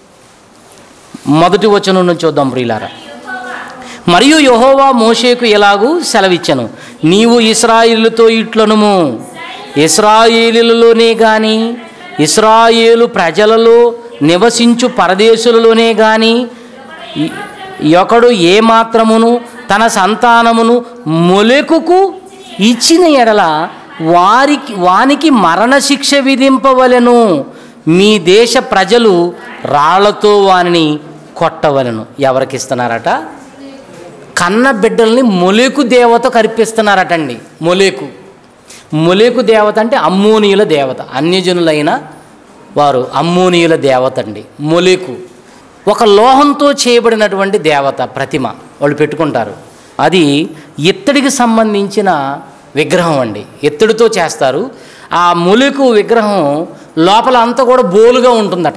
మొదటి వచనం నుంచి చూద్దాం ప్రియులారా మరియు యెహోవా మోషేకు ఎలాగూ సెలవిచ్చను నీవు ఇస్రాయిలుతో ఇట్లనుము ఇస్రాయేలులోనే గాని ఇస్రాయేలు ప్రజలలో నివసించు పరదేశులలోనే గాని ఈ- ఒకడు ఏ మాత్రమును తన సంతానమును మొలెకుకు ఇచ్చిన ఎడల వారికి వానికి మరణశిక్ష విధింపవలెను మీ దేశ ప్రజలు రాళ్లతో వానిని కొట్టవలెను ఎవరికి ఇస్తున్నారట కన్న బిడ్డల్ని మొలేకు దేవత కల్పిస్తున్నారటండి మొలేకు మొలేకు దేవత అంటే అమ్మోనీయుల దేవత అన్యజనులైన వారు అమ్మోనీయుల దేవత అండి మొలేకు ఒక లోహంతో చేయబడినటువంటి దేవత ప్రతిమ వాళ్ళు పెట్టుకుంటారు అది ఇత్తడికి సంబంధించిన విగ్రహం అండి ఇత్తడితో చేస్తారు ఆ మొలేకు విగ్రహం లోపల అంతా కూడా బోలుగా ఉంటుందట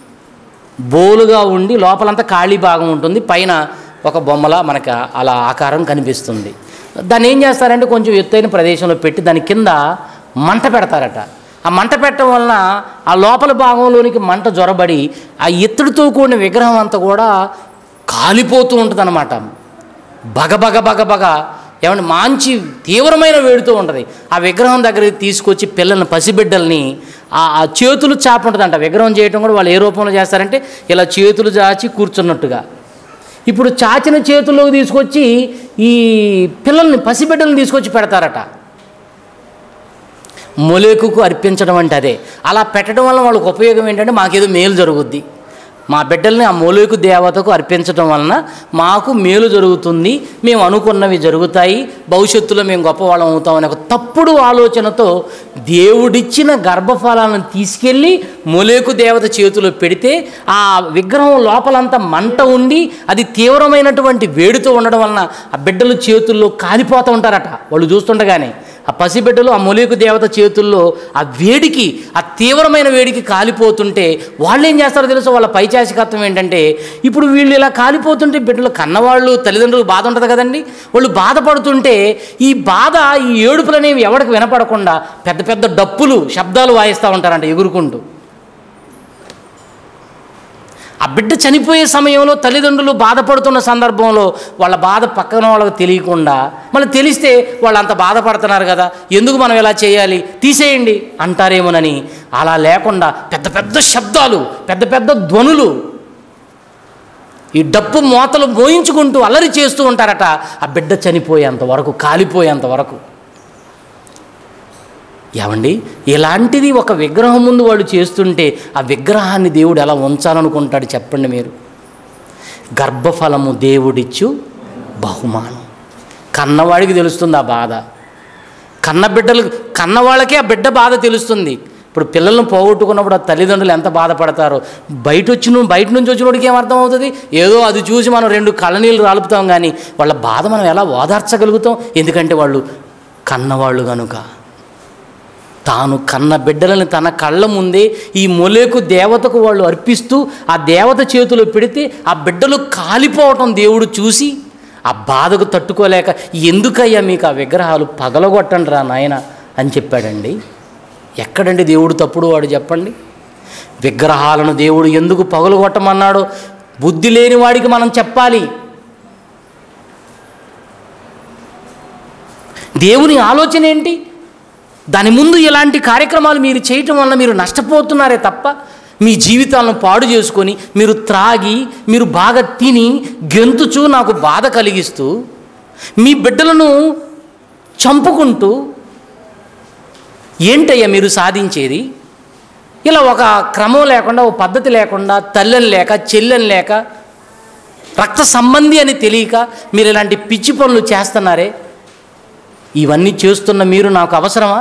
బోలుగా ఉండి లోపలంతా ఖాళీ భాగం ఉంటుంది పైన ఒక బొమ్మలా మనకు అలా ఆకారం కనిపిస్తుంది దాన్ని ఏం చేస్తారంటే కొంచెం ఎత్తైన ప్రదేశంలో పెట్టి దాని కింద మంట పెడతారట ఆ మంట పెట్టడం వలన ఆ లోపల భాగంలోనికి మంట జొరబడి ఆ ఎత్తుడితో కూడిన విగ్రహం అంతా కూడా కాలిపోతూ ఉంటుంది బగ బగ బగ బగ ఏమంటే మంచి తీవ్రమైన వేడితో ఉంటుంది ఆ విగ్రహం దగ్గరికి తీసుకొచ్చి పిల్లల్ని పసిబిడ్డల్ని ఆ ఆ చేతులు చాప ఉంటుందంట విగ్రహం చేయటం కూడా వాళ్ళు ఏ రూపంలో చేస్తారంటే ఇలా చేతులు చాచి కూర్చున్నట్టుగా ఇప్పుడు చాచిన చేతుల్లోకి తీసుకొచ్చి ఈ పిల్లల్ని పసిబిడ్డలను తీసుకొచ్చి పెడతారట మొలేకుకు అర్పించడం అంటే అదే అలా పెట్టడం వల్ల వాళ్ళకి ఉపయోగం ఏంటంటే మాకేదో మేలు జరుగుద్ది మా బిడ్డల్ని ఆ మొలేకు దేవతకు అర్పించడం వలన మాకు మేలు జరుగుతుంది మేము అనుకున్నవి జరుగుతాయి భవిష్యత్తులో మేము గొప్పవాళ్ళం అవుతామనే ఒక తప్పుడు ఆలోచనతో దేవుడిచ్చిన గర్భఫలాలను తీసుకెళ్ళి మొలేకు దేవత చేతిలో పెడితే ఆ విగ్రహం లోపలంతా మంట ఉండి అది తీవ్రమైనటువంటి వేడితో ఉండడం వలన ఆ బిడ్డలు చేతుల్లో కాలిపోతూ ఉంటారట వాళ్ళు చూస్తుండగానే ఆ పసిబిడ్డలు ఆ మొలేకు దేవత చేతుల్లో ఆ వేడికి ఆ తీవ్రమైన వేడికి కాలిపోతుంటే వాళ్ళు ఏం చేస్తారో తెలుసు వాళ్ళ పైచాసికత్వం ఏంటంటే ఇప్పుడు వీళ్ళు ఇలా కాలిపోతుంటే బిడ్డలు కన్నవాళ్ళు తల్లిదండ్రులు బాధ ఉంటుంది కదండి వాళ్ళు బాధపడుతుంటే ఈ బాధ ఈ ఏడుపులు అనేవి ఎవరికి వినపడకుండా పెద్ద పెద్ద డప్పులు శబ్దాలు వాయిస్తూ ఉంటారంట ఎగురుకుంటూ ఆ బిడ్డ చనిపోయే సమయంలో తల్లిదండ్రులు బాధపడుతున్న సందర్భంలో వాళ్ళ బాధ పక్కన వాళ్ళకి తెలియకుండా మళ్ళీ తెలిస్తే వాళ్ళు అంత బాధపడుతున్నారు కదా ఎందుకు మనం ఇలా చేయాలి తీసేయండి అంటారేమోనని అలా లేకుండా పెద్ద పెద్ద శబ్దాలు పెద్ద పెద్ద ధ్వనులు ఈ డప్పు మోతలు మోయించుకుంటూ అల్లరి చేస్తూ ఉంటారట ఆ బిడ్డ చనిపోయేంత వరకు కాలిపోయేంత వరకు ఏమండి ఇలాంటిది ఒక విగ్రహం ముందు వాళ్ళు చేస్తుంటే ఆ విగ్రహాన్ని దేవుడు ఎలా ఉంచాలనుకుంటాడు చెప్పండి మీరు గర్భఫలము దేవుడిచ్చు బహుమానం కన్నవాడికి తెలుస్తుంది ఆ బాధ కన్న బిడ్డలు కన్నవాళ్ళకే ఆ బిడ్డ బాధ తెలుస్తుంది ఇప్పుడు పిల్లలను పోగొట్టుకున్నప్పుడు ఆ తల్లిదండ్రులు ఎంత బాధపడతారో బయట వచ్చిన బయట నుంచి వచ్చినోడికి ఏం అర్థం అవుతుంది ఏదో అది చూసి మనం రెండు కళ్ళనీళ్ళు రాలుపుతాం కానీ వాళ్ళ బాధ మనం ఎలా ఓదార్చగలుగుతాం ఎందుకంటే వాళ్ళు కన్నవాళ్ళు కనుక తాను కన్న బిడ్డలను తన కళ్ళ ముందే ఈ మొలేకు దేవతకు వాళ్ళు అర్పిస్తూ ఆ దేవత చేతిలో పెడితే ఆ బిడ్డలు కాలిపోవటం దేవుడు చూసి ఆ బాధకు తట్టుకోలేక ఎందుకయ్యా మీకు ఆ విగ్రహాలు పగలగొట్టండి రా నాయన అని చెప్పాడండి ఎక్కడండి దేవుడు తప్పుడు వాడు చెప్పండి విగ్రహాలను దేవుడు ఎందుకు పగలగొట్టమన్నాడో బుద్ధి లేని వాడికి మనం చెప్పాలి దేవుని ఆలోచన ఏంటి దాని ముందు ఇలాంటి కార్యక్రమాలు మీరు చేయటం వల్ల మీరు నష్టపోతున్నారే తప్ప మీ జీవితాలను పాడు చేసుకొని మీరు త్రాగి మీరు బాగా తిని గెంతుచూ నాకు బాధ కలిగిస్తూ మీ బిడ్డలను చంపుకుంటూ ఏంటయ్యా మీరు సాధించేది ఇలా ఒక క్రమం లేకుండా ఒక పద్ధతి లేకుండా తల్లని లేక చెల్లెని లేక రక్త సంబంధి అని తెలియక మీరు ఇలాంటి పిచ్చి పనులు చేస్తున్నారే ఇవన్నీ చేస్తున్న మీరు నాకు అవసరమా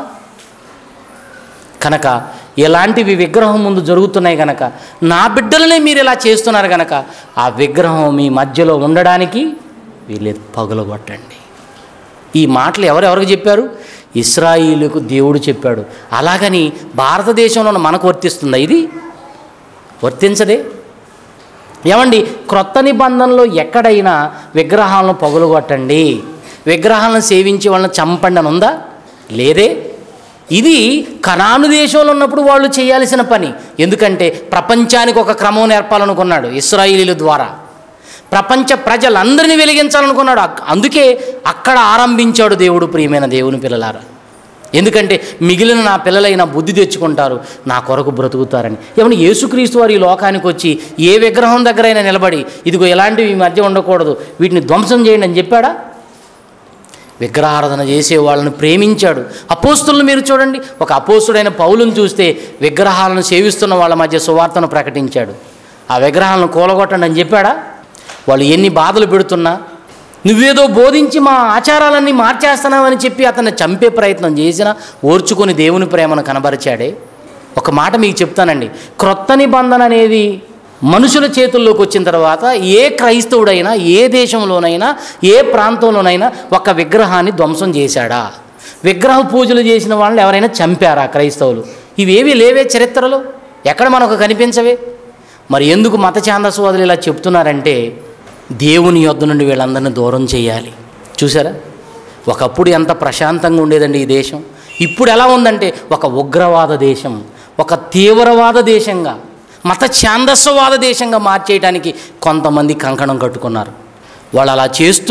కనుక ఇలాంటివి విగ్రహం ముందు జరుగుతున్నాయి కనుక నా బిడ్డలనే మీరు ఇలా చేస్తున్నారు కనుక ఆ విగ్రహం మీ మధ్యలో ఉండడానికి వీళ్ళు పగులగొట్టండి ఈ మాటలు ఎవరెవరికి చెప్పారు ఇస్రాయిలుకు దేవుడు చెప్పాడు అలాగని భారతదేశంలో ఉన్న మనకు వర్తిస్తుందా ఇది వర్తించదే ఏమండి క్రొత్త నిబంధనలో ఎక్కడైనా విగ్రహాలను పగులగొట్టండి విగ్రహాలను సేవించి వాళ్ళని చంపండి అని ఉందా లేదే ఇది కనాను దేశంలో ఉన్నప్పుడు వాళ్ళు చేయాల్సిన పని ఎందుకంటే ప్రపంచానికి ఒక క్రమం నేర్పాలనుకున్నాడు ఇస్రాయిలీల ద్వారా ప్రపంచ ప్రజలందరినీ వెలిగించాలనుకున్నాడు అక్- అందుకే అక్కడ ఆరంభించాడు దేవుడు ప్రియమైన దేవుని పిల్లలారా ఎందుకంటే మిగిలిన నా పిల్లలైన బుద్ధి తెచ్చుకుంటారు నా కొరకు బ్రతుకుతారని ఏమన్నా యేసుక్రీస్తు వారు ఈ లోకానికి వచ్చి ఏ విగ్రహం దగ్గరైనా నిలబడి ఇదిగో ఎలాంటివి ఈ మధ్య ఉండకూడదు వీటిని ధ్వంసం చేయండి అని చెప్పాడా విగ్రహారాధన చేసే వాళ్ళని ప్రేమించాడు అపోస్తులను మీరు చూడండి ఒక అపోస్తుడైన పౌలును చూస్తే విగ్రహాలను సేవిస్తున్న వాళ్ళ మధ్య సువార్తను ప్రకటించాడు ఆ విగ్రహాలను కూలగొట్టండి అని చెప్పాడా వాళ్ళు ఎన్ని బాధలు పెడుతున్నా నువ్వేదో బోధించి మా ఆచారాలన్నీ మార్చేస్తున్నావని చెప్పి అతన్ని చంపే ప్రయత్నం చేసినా ఓర్చుకొని దేవుని ప్రేమను కనబరిచాడే ఒక మాట మీకు చెప్తానండి క్రొత్త నిబంధన అనేది మనుషుల చేతుల్లోకి వచ్చిన తర్వాత ఏ క్రైస్తవుడైనా ఏ దేశంలోనైనా ఏ ప్రాంతంలోనైనా ఒక విగ్రహాన్ని ధ్వంసం చేశాడా విగ్రహ పూజలు చేసిన వాళ్ళని ఎవరైనా చంపారా క్రైస్తవులు ఇవేవి లేవే చరిత్రలో ఎక్కడ మనకు కనిపించవే మరి ఎందుకు మత ఛాందస్వాదులు ఇలా చెప్తున్నారంటే దేవుని యొద్ద నుండి వీళ్ళందరినీ దూరం చేయాలి చూసారా ఒకప్పుడు ఎంత ప్రశాంతంగా ఉండేదండి ఈ దేశం ఇప్పుడు ఎలా ఉందంటే ఒక ఉగ్రవాద దేశం ఒక తీవ్రవాద దేశంగా మత ఛాందస్వవాద దేశంగా మార్చేయడానికి కొంతమంది కంకణం కట్టుకున్నారు వాళ్ళు అలా చేస్తూ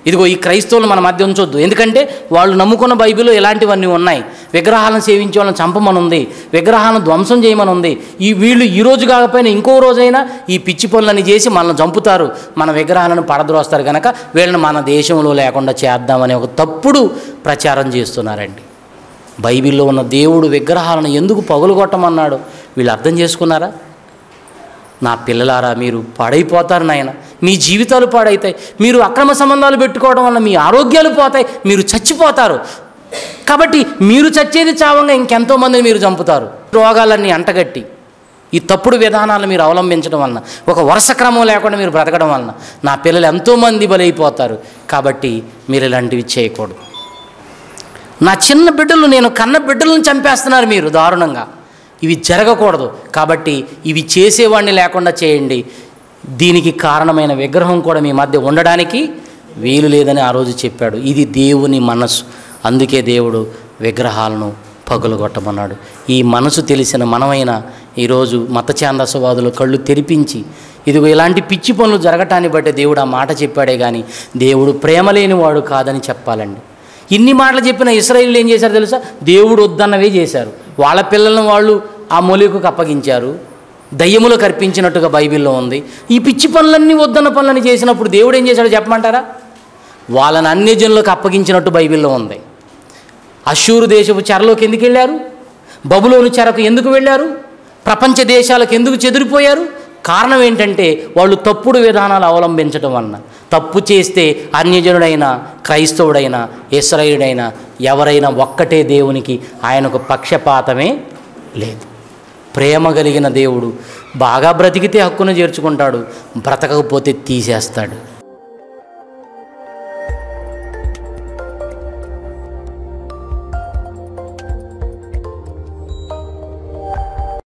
ఇదిగో ఈ క్రైస్తవులు మన మధ్య ఉంచొద్దు ఎందుకంటే వాళ్ళు నమ్ముకున్న బైబిల్లో ఇలాంటివన్నీ ఉన్నాయి విగ్రహాలను సేవించే వాళ్ళని చంపమని ఉంది విగ్రహాలను ధ్వంసం చేయమని ఉంది ఈ వీళ్ళు ఈ రోజు కాకపోయినా ఇంకో రోజైనా ఈ పిచ్చి పనులని చేసి మనల్ని చంపుతారు మన విగ్రహాలను పడద్రోస్తారు కనుక వీళ్ళని మన దేశంలో లేకుండా చేద్దామని ఒక తప్పుడు ప్రచారం చేస్తున్నారండి బైబిల్లో ఉన్న దేవుడు విగ్రహాలను ఎందుకు పగులుగొట్టమన్నాడు వీళ్ళు అర్థం చేసుకున్నారా నా పిల్లలారా మీరు పాడైపోతారు నాయన మీ జీవితాలు పాడైతాయి మీరు అక్రమ సంబంధాలు పెట్టుకోవడం వల్ల మీ ఆరోగ్యాలు పోతాయి మీరు చచ్చిపోతారు కాబట్టి మీరు చచ్చేది చావంగా ఇంకెంతోమందిని మీరు చంపుతారు రోగాలన్నీ అంటగట్టి ఈ తప్పుడు విధానాలు మీరు అవలంబించడం వలన ఒక వరుస క్రమం లేకుండా మీరు బ్రతకడం వలన నా పిల్లలు ఎంతోమంది బలైపోతారు కాబట్టి మీరు ఇలాంటివి చేయకూడదు నా చిన్న బిడ్డలు నేను కన్న బిడ్డలను చంపేస్తున్నారు మీరు దారుణంగా ఇవి జరగకూడదు కాబట్టి ఇవి చేసేవాడిని లేకుండా చేయండి దీనికి కారణమైన విగ్రహం కూడా మీ మధ్య ఉండడానికి వీలు లేదని ఆ రోజు చెప్పాడు ఇది దేవుని మనస్సు అందుకే దేవుడు విగ్రహాలను పగులగొట్టమన్నాడు ఈ మనసు తెలిసిన మనమైన ఈరోజు మత ఛాందసవాదులు కళ్ళు తెరిపించి ఇదిగో ఇలాంటి పిచ్చి పనులు జరగటాన్ని బట్టి దేవుడు ఆ మాట చెప్పాడే కానీ దేవుడు ప్రేమ లేనివాడు కాదని చెప్పాలండి ఇన్ని మాటలు చెప్పిన ఇస్రాయిల్ ఏం చేశారు తెలుసా దేవుడు వద్దన్నవే చేశారు వాళ్ళ పిల్లలను వాళ్ళు ఆ మొలికకు అప్పగించారు దయ్యములు కర్పించినట్టుగా బైబిల్లో ఉంది ఈ పిచ్చి పనులన్నీ వద్దన్న పనులని చేసినప్పుడు దేవుడు ఏం చేశాడో చెప్పమంటారా వాళ్ళని అన్యజనులకు అప్పగించినట్టు బైబిల్లో ఉంది అశూరు దేశపు చెరలోకి ఎందుకు వెళ్ళారు బబులోను చెరకు ఎందుకు వెళ్ళారు ప్రపంచ దేశాలకు ఎందుకు చెదిరిపోయారు కారణం ఏంటంటే వాళ్ళు తప్పుడు విధానాలు అవలంబించడం వలన తప్పు చేస్తే అన్యజనుడైనా క్రైస్తవుడైనా ఇస్రాయుడైనా ఎవరైనా ఒక్కటే దేవునికి ఆయనకు పక్షపాతమే లేదు ప్రేమ కలిగిన దేవుడు బాగా బ్రతికితే హక్కును చేర్చుకుంటాడు బ్రతకకపోతే తీసేస్తాడు